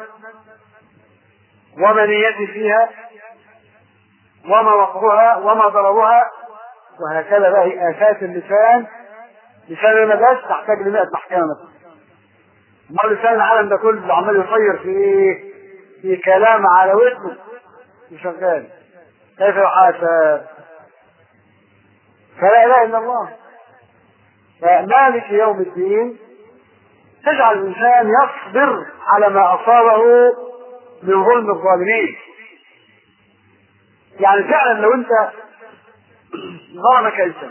وما نيتي فيها وما وقعها وما ضررها وهكذا بقى هي آفات اللسان لسان انا بس تحتاج ل 100 محكمة مثلا ما لسان العالم ده كله عمال يطير في ايه؟ في كلام على ودنه شغال كيف يحاسب؟ فلا اله الا الله فمالك يوم الدين تجعل الإنسان يصبر على ما أصابه من ظلم الظالمين يعني فعلا لو أنت ظلمك إنسان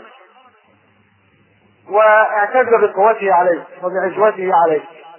واعتز بقوته عليك وبعزوته عليك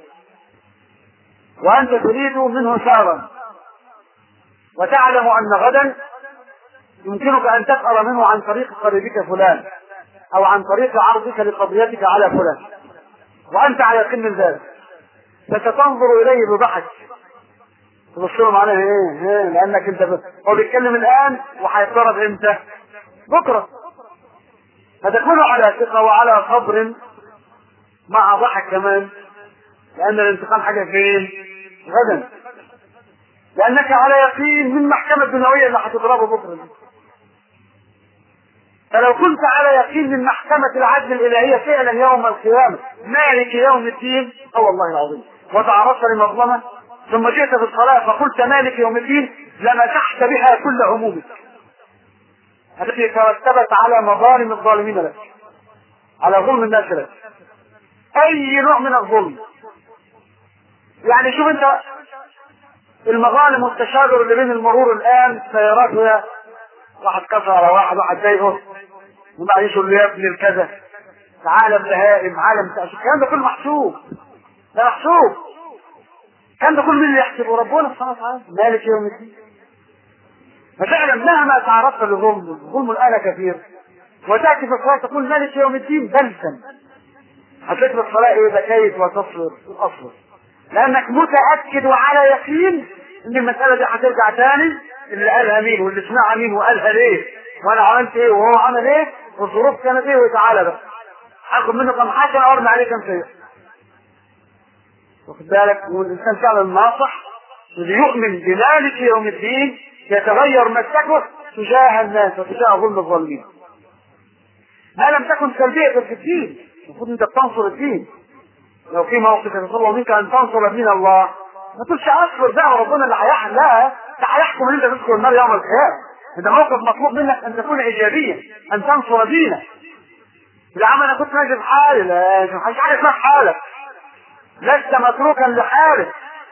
وأنت تريد منه ثارا وتعلم أن غدا يمكنك أن تسأل منه عن طريق قريبك فلان أو عن طريق عرضك لقضيتك على فلان وأنت على يقين من ذلك فستنظر إليه بضحك تبص له معناها ايه؟ ايه لانك انت ب... هو بيتكلم الان وهيتضرب امتى؟ بكره فتكون على ثقه وعلى صبر مع ضحك كمان لان الانتقام حاجه فين؟ غدا لانك على يقين من المحكمه الدنيويه اللي هتضربه بكره دي فلو كنت على يقين من محكمة العدل الإلهية فعلا يوم القيامة مالك يوم الدين أو والله العظيم وتعرضت لمظلمة ثم جئت في الصلاة فقلت مالك يوم الدين لمسحت بها كل همومك التي ترتبت على مظالم الظالمين لك على ظلم الناس لك أي نوع من الظلم يعني شوف أنت المظالم والتشاجر اللي بين المرور الآن سيارات وهي واحد كسر على واحد واحد ضايقه وبعدين يقول له يا ابن الكذا عالم بهائم عالم تأشف الكلام ده كله محسوب ده محسوب الكلام ده كله مين اللي يحسبه ربنا سبحانه وتعالى مالك يوم الدين ففعلا مهما تعرضت لظلم الظلم الآن كثير وتأتي في الصلاة تقول مالك يوم الدين بلسا هتلاقي في الصلاة ايه بكيت وتصبر وأصبر لأنك متأكد وعلى يقين إن المسألة دي هترجع تاني اللي قالها مين واللي سمعها مين وقالها ليه وانا عملت ايه وهو عمل ايه والظروف كانت ايه وتعالى بقى هاخد منه كم حاجه وارمي عليه كم شيء واخد بالك والانسان فعلا ناصح اللي يؤمن بمالك يوم الدين يتغير مسلكه تجاه الناس وتجاه ظلم الظالمين ما لم تكن سلبيه في الدين المفروض انت بتنصر الدين لو في موقف يتصور منك ان تنصر دين الله ما تقولش اصبر بقى ربنا اللي هيحكم لا ده هيحكم ان انت تدخل النار يوم القيامه ده موقف مطلوب منك ان تكون ايجابيا ان تنصر دينك بالعمل انا كنت ماشي في حالي لا مش عارف ما حالك لست متروكا لحالك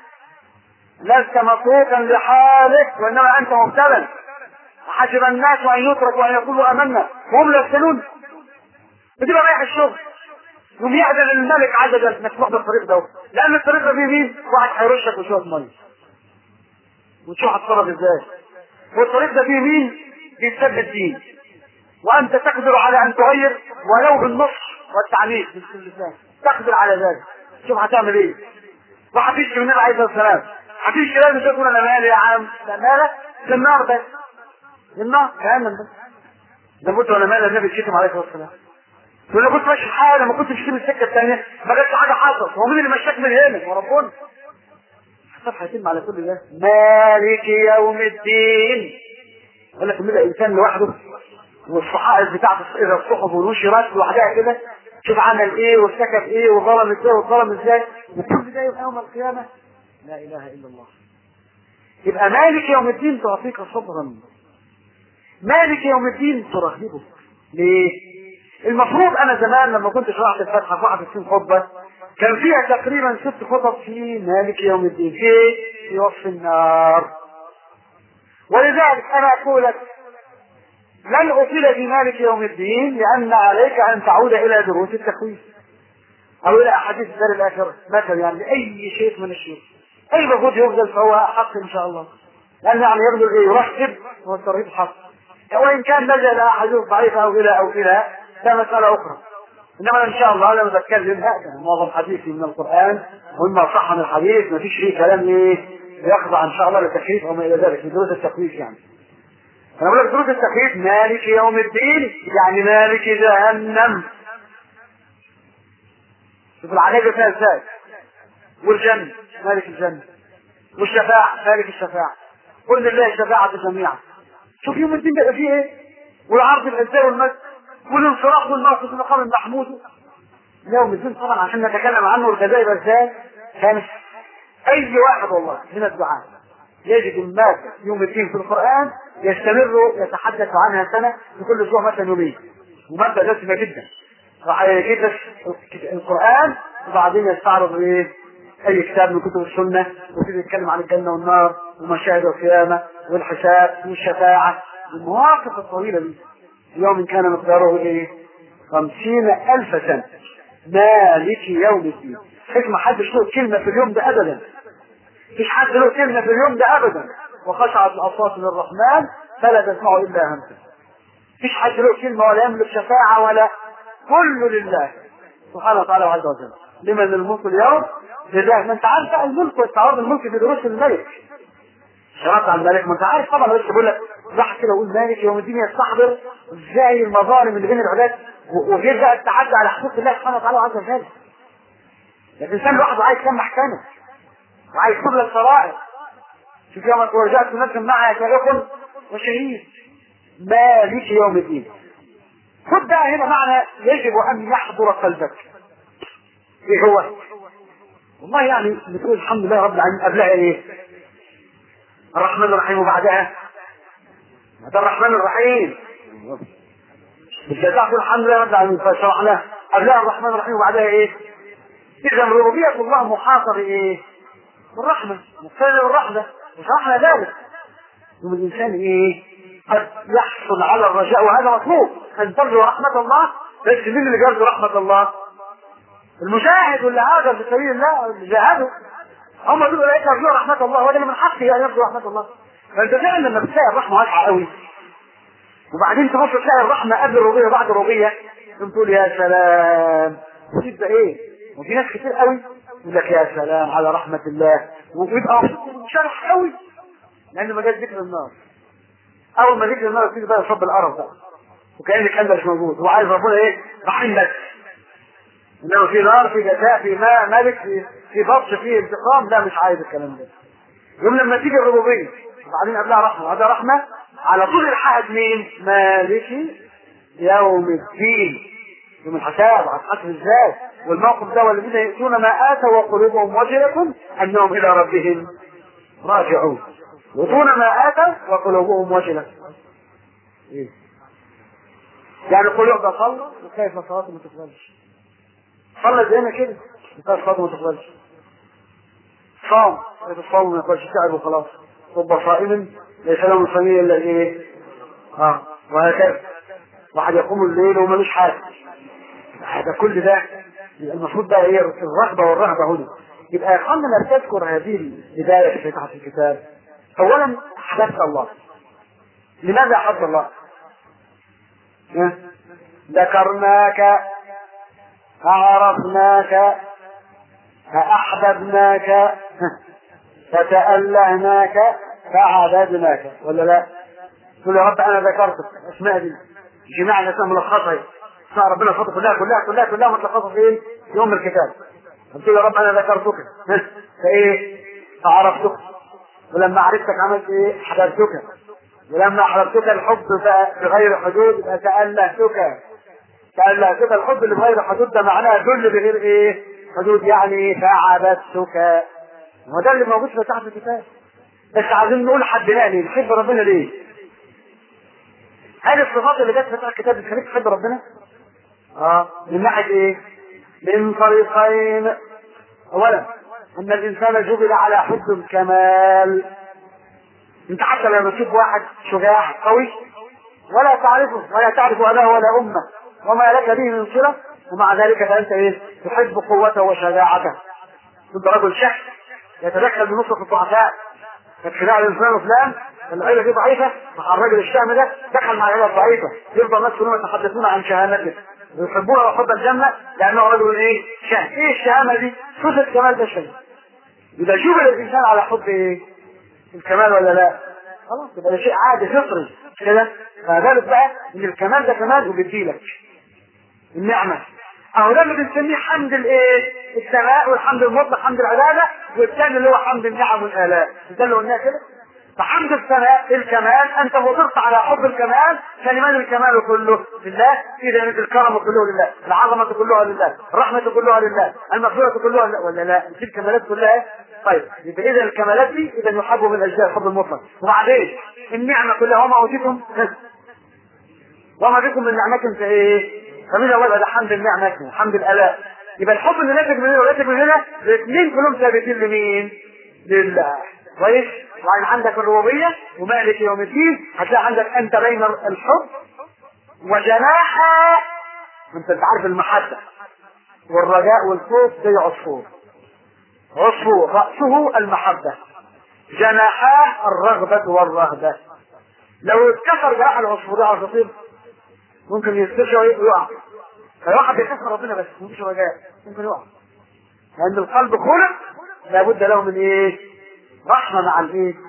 لست متروكا لحالك وانما انت مبتلى حسب الناس ان يتركوا ان يقولوا امنا وهم لا يفتنون بتبقى رايح الشغل يوم يعدل الملك عددا انك تروح بالطريق ده لان الطريق ده فيه مين؟ واحد هيرشك بشويه ميه وتشوف هتصرف ازاي والطريق ده فيه مين؟ بيسبب الدين وانت تقدر على ان تغير ولو بالنصح والتعليق تقدر على ذلك شوف هتعمل ايه وهتيجي من النبي عليه الصلاه والسلام هتيجي لازم تقول انا مالي يا عم ده مالك في النار بس في النار كامل بس ده قلت انا مالي النبي شتم عليه الصلاه والسلام تقول كنت ماشي حالي ما كنتش مشيت من السكه الثانيه ما جاتش حاجه حصلت هو مين اللي مشاك من هنا وربنا الصفحه هيتم على كل ده مالك يوم الدين يقول لك كده انسان لوحده والصحائف بتاعت اذا الصحف ونشرت لوحدها كده شوف عمل ايه وارتكب ايه وظلم ازاي وظلم ازاي وكل ده يبقى يوم القيامه لا اله الا الله يبقى مالك يوم الدين تعطيك صبرا مالك يوم الدين ترهبك ليه؟ المفروض انا زمان لما كنت شرحت الفتحه في 61 خطبه كان فيها تقريبا ست خطب في مالك يوم الدين في في وصف النار ولذلك انا اقول لك لن اطيل في مالك يوم الدين لان عليك ان تعود الى دروس التخويف او الى احاديث الدار الاخره مثلا يعني لاي شيء من الشيوخ اي مفروض يبذل فهو حق ان شاء الله لان يعني يبذل ايه يرحب والترهيب حق وان كان لجا الى احاديث ضعيفه او الى او الى ده مساله اخرى انما ان شاء الله لما بتكلم معظم حديثي من القران ومما صح من الحديث ما فيش فيه كلام ايه يخضع ان شاء الله للتكليف وما الى ذلك في دروس التكليف يعني انا بقول لك دروس التكليف مالك يوم الدين يعني مالك جهنم شوف العذاب فيها ازاي والجنة مالك الجنة والشفاعة مالك الشفاعة قل لله الشفاعة جميعا شوف يوم الدين بقى فيه ايه والعرض الازاي والمجد والانصراف والناقص في المقام المحمود يوم الدين طبعا عشان نتكلم عنه والجزائر ازاي كان اي واحد والله من الدعاء يجد المادة يوم الدين في القرآن يستمر يتحدث عنها سنة في كل اسبوع مثلا يومين ومادة دسمة جدا راح يجيب القرآن وبعدين يستعرض ايه اي كتاب من كتب السنة ويبتدي يتكلم عن الجنة والنار ومشاهد القيامة والحساب والشفاعة المواقف الطويلة دي يوم كان مقداره ايه خمسين الف سنة مالك يوم الدين حكمة حدش له كلمة في اليوم ده ابدا مفيش حد له كلمة في اليوم ده ابدا وخشعت الاصوات للرحمن فلا تسمع الا همسه مفيش حد له كلمة ولا يملك شفاعة ولا كله لله سبحانه وتعالى وعز وجل لمن الملك اليوم لله ما انت عارف الملك واستعراض الملك في دروس الملك شرط على الملك ما انت عارف طبعا بس بقول لك راح كده اقول مالك يوم الدين يستحضر ازاي المظالم اللي بين العباد و- وغير بقى التعدي على حقوق الله سبحانه وتعالى عز وجل الانسان لوحده عايز كم محكمه وعايز كل الفرائض شوف يوم ورجعت نفسا معها شريك وشهيد مالك يوم الدين خد بقى هنا معنى يجب ان يحضر قلبك ايه هو والله يعني بتقول الحمد لله رب العالمين قبلها ايه الرحمن الرحيم وبعدها هذا الرحمن الرحيم بالجزاء الحمد لله رب العالمين فشرحنا قبلها الرحمن الرحيم وبعدها ايه اذا ربوبيه الله محاطه بايه بالرحمه مقتضى بالرحمه وشرحنا ذلك ثم الانسان ايه قد يحصل على الرجاء وهذا مطلوب ان ترجو رحمه الله بس مين اللي يرجو رحمه الله المجاهد واللي هاجر في سبيل الله اللي جاهدوا هم دول اولئك يرجون رحمه الله وده اللي من حقه ان يرجو رحمه الله فانت فعلا لما بتلاقي الرحمه واسعه قوي وبعدين تبص تلاقي الرحمه قبل الربوبيه وبعد الربوبيه تقوم تقول يا سلام تبقى ايه وفي ناس كتير قوي يقول لك يا سلام على رحمه الله ويبقى شرح قوي لان ما جاش ذكر النار اول ما ذكر النار تيجي بقى يصب القرف بقى وكان الكلام ده مش موجود هو عايز ربنا ايه رحيم بس انما في نار في جزاء في ماء ملك في في بطش في انتقام لا مش عايز الكلام ده يوم لما تيجي الربوبيه وبعدين قبلها رحمه هذا رحمه على طول الحاد مين؟ مالك يوم الدين يوم الحساب هتحاسب ازاي؟ والموقف ده والذين يؤتون ما اتوا وقلوبهم وجلة انهم الى ربهم راجعون يؤتون ما اتوا وقلوبهم وجلة ايه؟ يعني قلوب ده صلى وكيف صلاته ما تقبلش صلى زينا كده وكيف صلاته ما تقبلش صام كيف الصوم ما يقبلش تعب وخلاص رب صائم ليس له من صميم الا الايه؟ اه وهكذا واحد يقوم الليل وملوش حاجه هذا كل ده يبقى المفروض بقى ايه الرغبه والرهبه هنا يبقى يا اخوانا لما تذكر هذه البدايه في فتحه الكتاب اولا احببت الله لماذا احببت الله؟ ها؟ ذكرناك فعرفناك فأحببناك ها؟ فتألهناك فعبدناك ولا لا؟ تقول يا رب انا ذكرتك اسماء دي جماعة الاسماء ملخصة اهي اسماء ربنا الخطة كلها كلها كلها كلها متلخصة في ايه؟ في ام الكتاب قلت له يا رب انا ذكرتك ها؟ فايه؟ فعرفتك ولما عرفتك عملت ايه؟ حببتك ولما حببتك الحب بغير حدود يبقى تألهتك تألهتك الحب اللي بغير حدود ده معناه ذل بغير ايه؟ حدود يعني فعبدتك وده اللي موجود في تحت الكتاب بس عايزين نقول حدنا ليه نحب ربنا ليه هذه الصفات اللي جت في تحت الكتاب بتخليك تحب ربنا اه من ناحيه ايه من طريقين اولا ان الانسان جبل على حب الكمال انت حتى لما تشوف واحد شجاع قوي ولا تعرفه ولا تعرف اباه ولا امه وما لك به من صله ومع ذلك فانت ايه تحب قوته وشجاعته كنت رجل شح يتدخل بنصرة الضعفاء كانت خلاع الانسان فلان العيله دي ضعيفه مع الراجل الشهم ده دخل مع العيله الضعيفه يفضل الناس كلهم يتحدثون عن شهامته ويحبون وحب الجنه لانه رجل ايه؟ شهم ايه الشهامه دي؟ صفه كمال بشري يبقى جبل الانسان على حب ايه؟ الكمال ولا لا؟ خلاص يبقى ده شيء عادي فطري كده فذلك بقى ان الكمال ده كمال وبيديلك النعمه اهو ده اللي بنسميه حمد الايه؟ الثناء والحمد المطلق حمد العباده والثاني اللي هو حمد النعم والالاء ده اللي قلناه كده فحمد الثناء الكمال انت وصلت على حب الكمال فلمن الكمال كله لله اذا الكرم كله لله العظمه كلها لله الرحمه كلها لله المغفره كلها لله ولا لا دي الكمالات كلها طيب يبقى اذا الكمالات دي اذا يحب من اجزاء الحب المطلق وبعدين النعمه كلها وما اوتيتم وما بكم من نعمه فايه فمن اول ده حمد النعمه حمد الالاء يبقى الحب اللي ناتج من هنا وناتج من هنا الاثنين كلهم ثابتين لمين؟ لله كويس؟ وبعدين عندك الربوبيه ومالك يوم الدين هتلاقي عندك انت بين الحب وجناحا انت انت عارف المحبه والرجاء والخوف زي عصفور عصفور راسه المحبه جناحاه الرغبه والرهبه لو اتكسر جناح العصفور ده عصافير ممكن يستشعر ويقع فواحد بيكسر ربنا بس مفيش رجاء ممكن يقع لان القلب خلق لابد له من ايه؟ رحمه مع الايه؟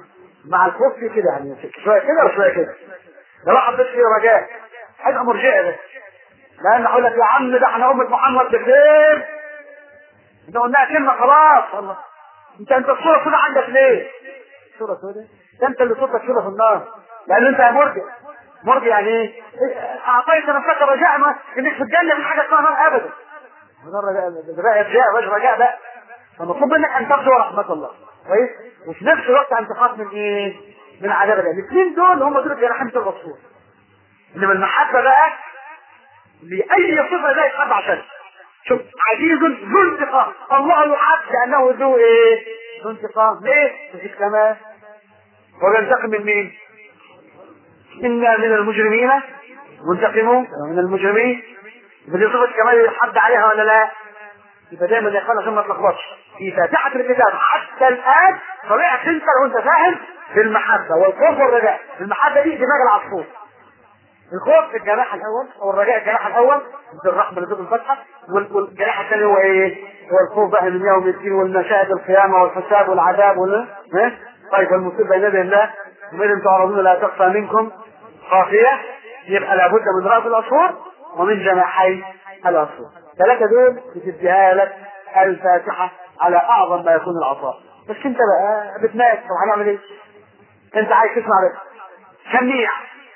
مع الخوف كده يعني شويه كده وشويه كده لو حطيت فيه رجاء هيبقى مرجئه ده لان اقول لك يا عم ده احنا امه محمد بخير انت قلناها كلمه خلاص والله انت انت الصوره كده عندك ليه؟ صوره سوداء ده انت اللي صوتك كده في النار لان انت مرجئ مرجئ يعني ايه؟ اعطيت نفسك رجاء ما انك في الجنه من حاجه اسمها نار ابدا ده رجاء ده بقى رجاء مش رجاء بقى فالمطلوب منك ان ترجو رحمه الله كويس وفي نفس الوقت ان تخاف من ايه؟ من عذاب الله الاثنين دول هم دول جناحين الرسول انما المحبه بقى لاي صفه لا يتحب عشان شوف عزيز ذو انتقام الله يحب لانه ذو ايه؟ ذو انتقام ليه؟ في السماء وينتقم من مين؟ انا من المجرمين منتقمون من المجرمين بدي صفه كمال يحب عليها ولا لا؟ يبقى دايما يا اخوانا عشان ما تلخبطش في فاتحه الكتاب حتى الان طلعت انت لو انت فاهم في المحبه والخوف والرجاء المحبه دي دماغ العصفور الخوف في الجناح الاول او الرجاء الجناح الاول مثل الرحمه اللي الفتحه والجناح الثاني هو ايه؟ هو الخوف بقى من يوم الدين والمشاهد القيامه والحساب والعذاب ولا ها؟ طيب المصيبه بين يدي الله ومن تعرضون لا تخفى منكم خافيه يبقى لابد من راس العصفور ومن جناحي العصفور ثلاثة دول بتديها لك الفاتحة على أعظم ما يكون العطاء بس أنت بقى بتناقش طب هنعمل إيه؟ أنت عايز تسمع بس سميع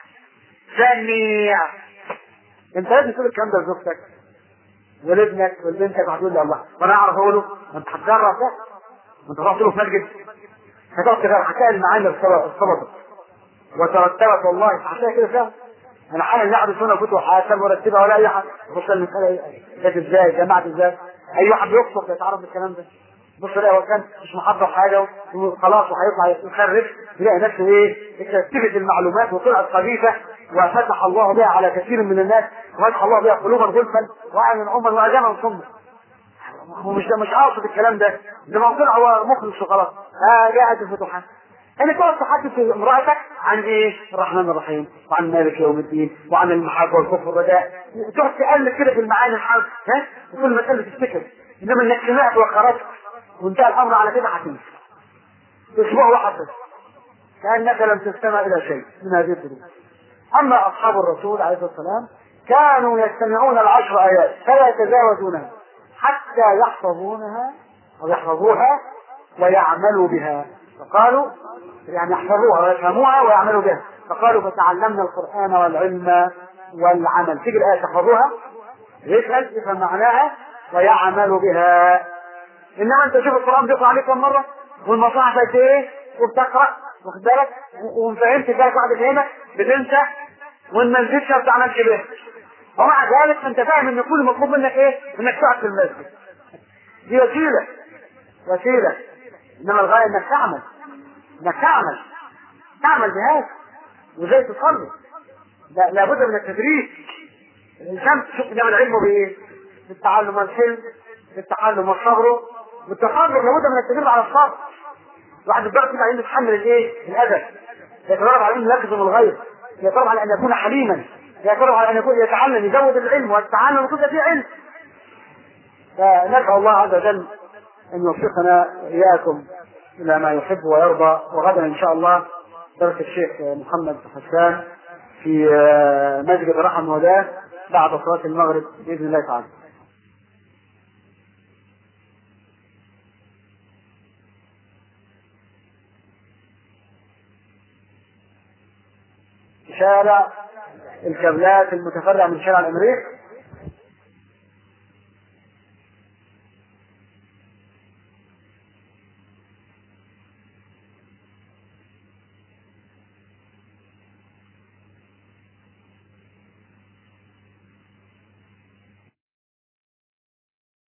سميع أنت لازم تقول الكلام ده لزوجتك ولابنك ولبنتك هتقول لي الله وأنا أعرف أقوله ما أنت هتجرب ده ما أنت رحت له في مسجد هتقعد كده هتلاقي المعاني ارتبطت وترتبت والله هتلاقي كده فعلا انا حالا قاعد هنا كنت وحاسب مرتبه ولا اي حاجه بص المساله جت ازاي جمعت ازاي اي واحد بيقصد يتعرف بالكلام ده بص لا هو كان مش محضر حاجه وخلاص وهيطلع يخرف يلاقي نفسه ايه اكتسبت المعلومات وطلعت خبيثه وفتح الله بها على كثير من الناس وفتح الله بها قلوبا غلفا واعين عمر واذانا صما هو مش ده مش قاصد الكلام ده ده ما طلع هو مخلص وخلاص اه جاءت الفتوحات انك تقعد تحدث امرأتك عن ايه؟ الرحمن الرحيم وعن مالك يوم الدين وعن المحبة والخوف والرجاء تقعد تقلب كده في المعاني الحرب ها؟ وكل ما تقلب تفتكر انما انك سمعت وخرجت وانتهى الامر على كده هتنسى اسبوع واحد بس كانك لم تستمع الى شيء من هذه الدروس اما اصحاب الرسول عليه الصلاه والسلام كانوا يستمعون العشر ايات فلا يتجاوزونها حتى يحفظونها او يحفظوها ويعملوا بها فقالوا يعني يحفظوها ويفهموها ويعملوا بها فقالوا فتعلمنا القرآن والعلم والعمل تيجي الآية تحفظوها يسأل يفهم معناها ويعمل بها إنما أنت شوف القرآن بيقرأ عليك كم مرة والمصاحف قد إيه وبتقرأ واخد بالك وما فهمت بالك واحد فهمك بتنسى وإن ما نسيتش ما بتعملش بيها ومع ذلك أنت فاهم إن كل مطلوب منك إيه؟ إنك تقعد في المسجد دي وسيلة وسيلة إنما الغاية إنك تعمل انك تعمل تعمل بهذا وازاي تصلي لا لابد من التدريب الانسان شوف ده العلم بايه؟ بالتعلم والحلم بالتعلم والصبر والتصبر لابد من التدريب على الصبر الواحد دلوقتي كده عايز يتحمل الايه؟ الاذى يتدرب على انه يكظم الغيظ يتدرب على ان يكون حليما يتدرب على ان يكون يتعلم يزود العلم والتعلم وكل فيه علم فندعو الله عز وجل ان يوفقنا اياكم الى ما يحب ويرضى وغدا ان شاء الله درس الشيخ محمد حسان في مسجد رحم وداه بعد صلاه المغرب باذن الله تعالى. شارع الكابلات المتفرع من شارع الامريك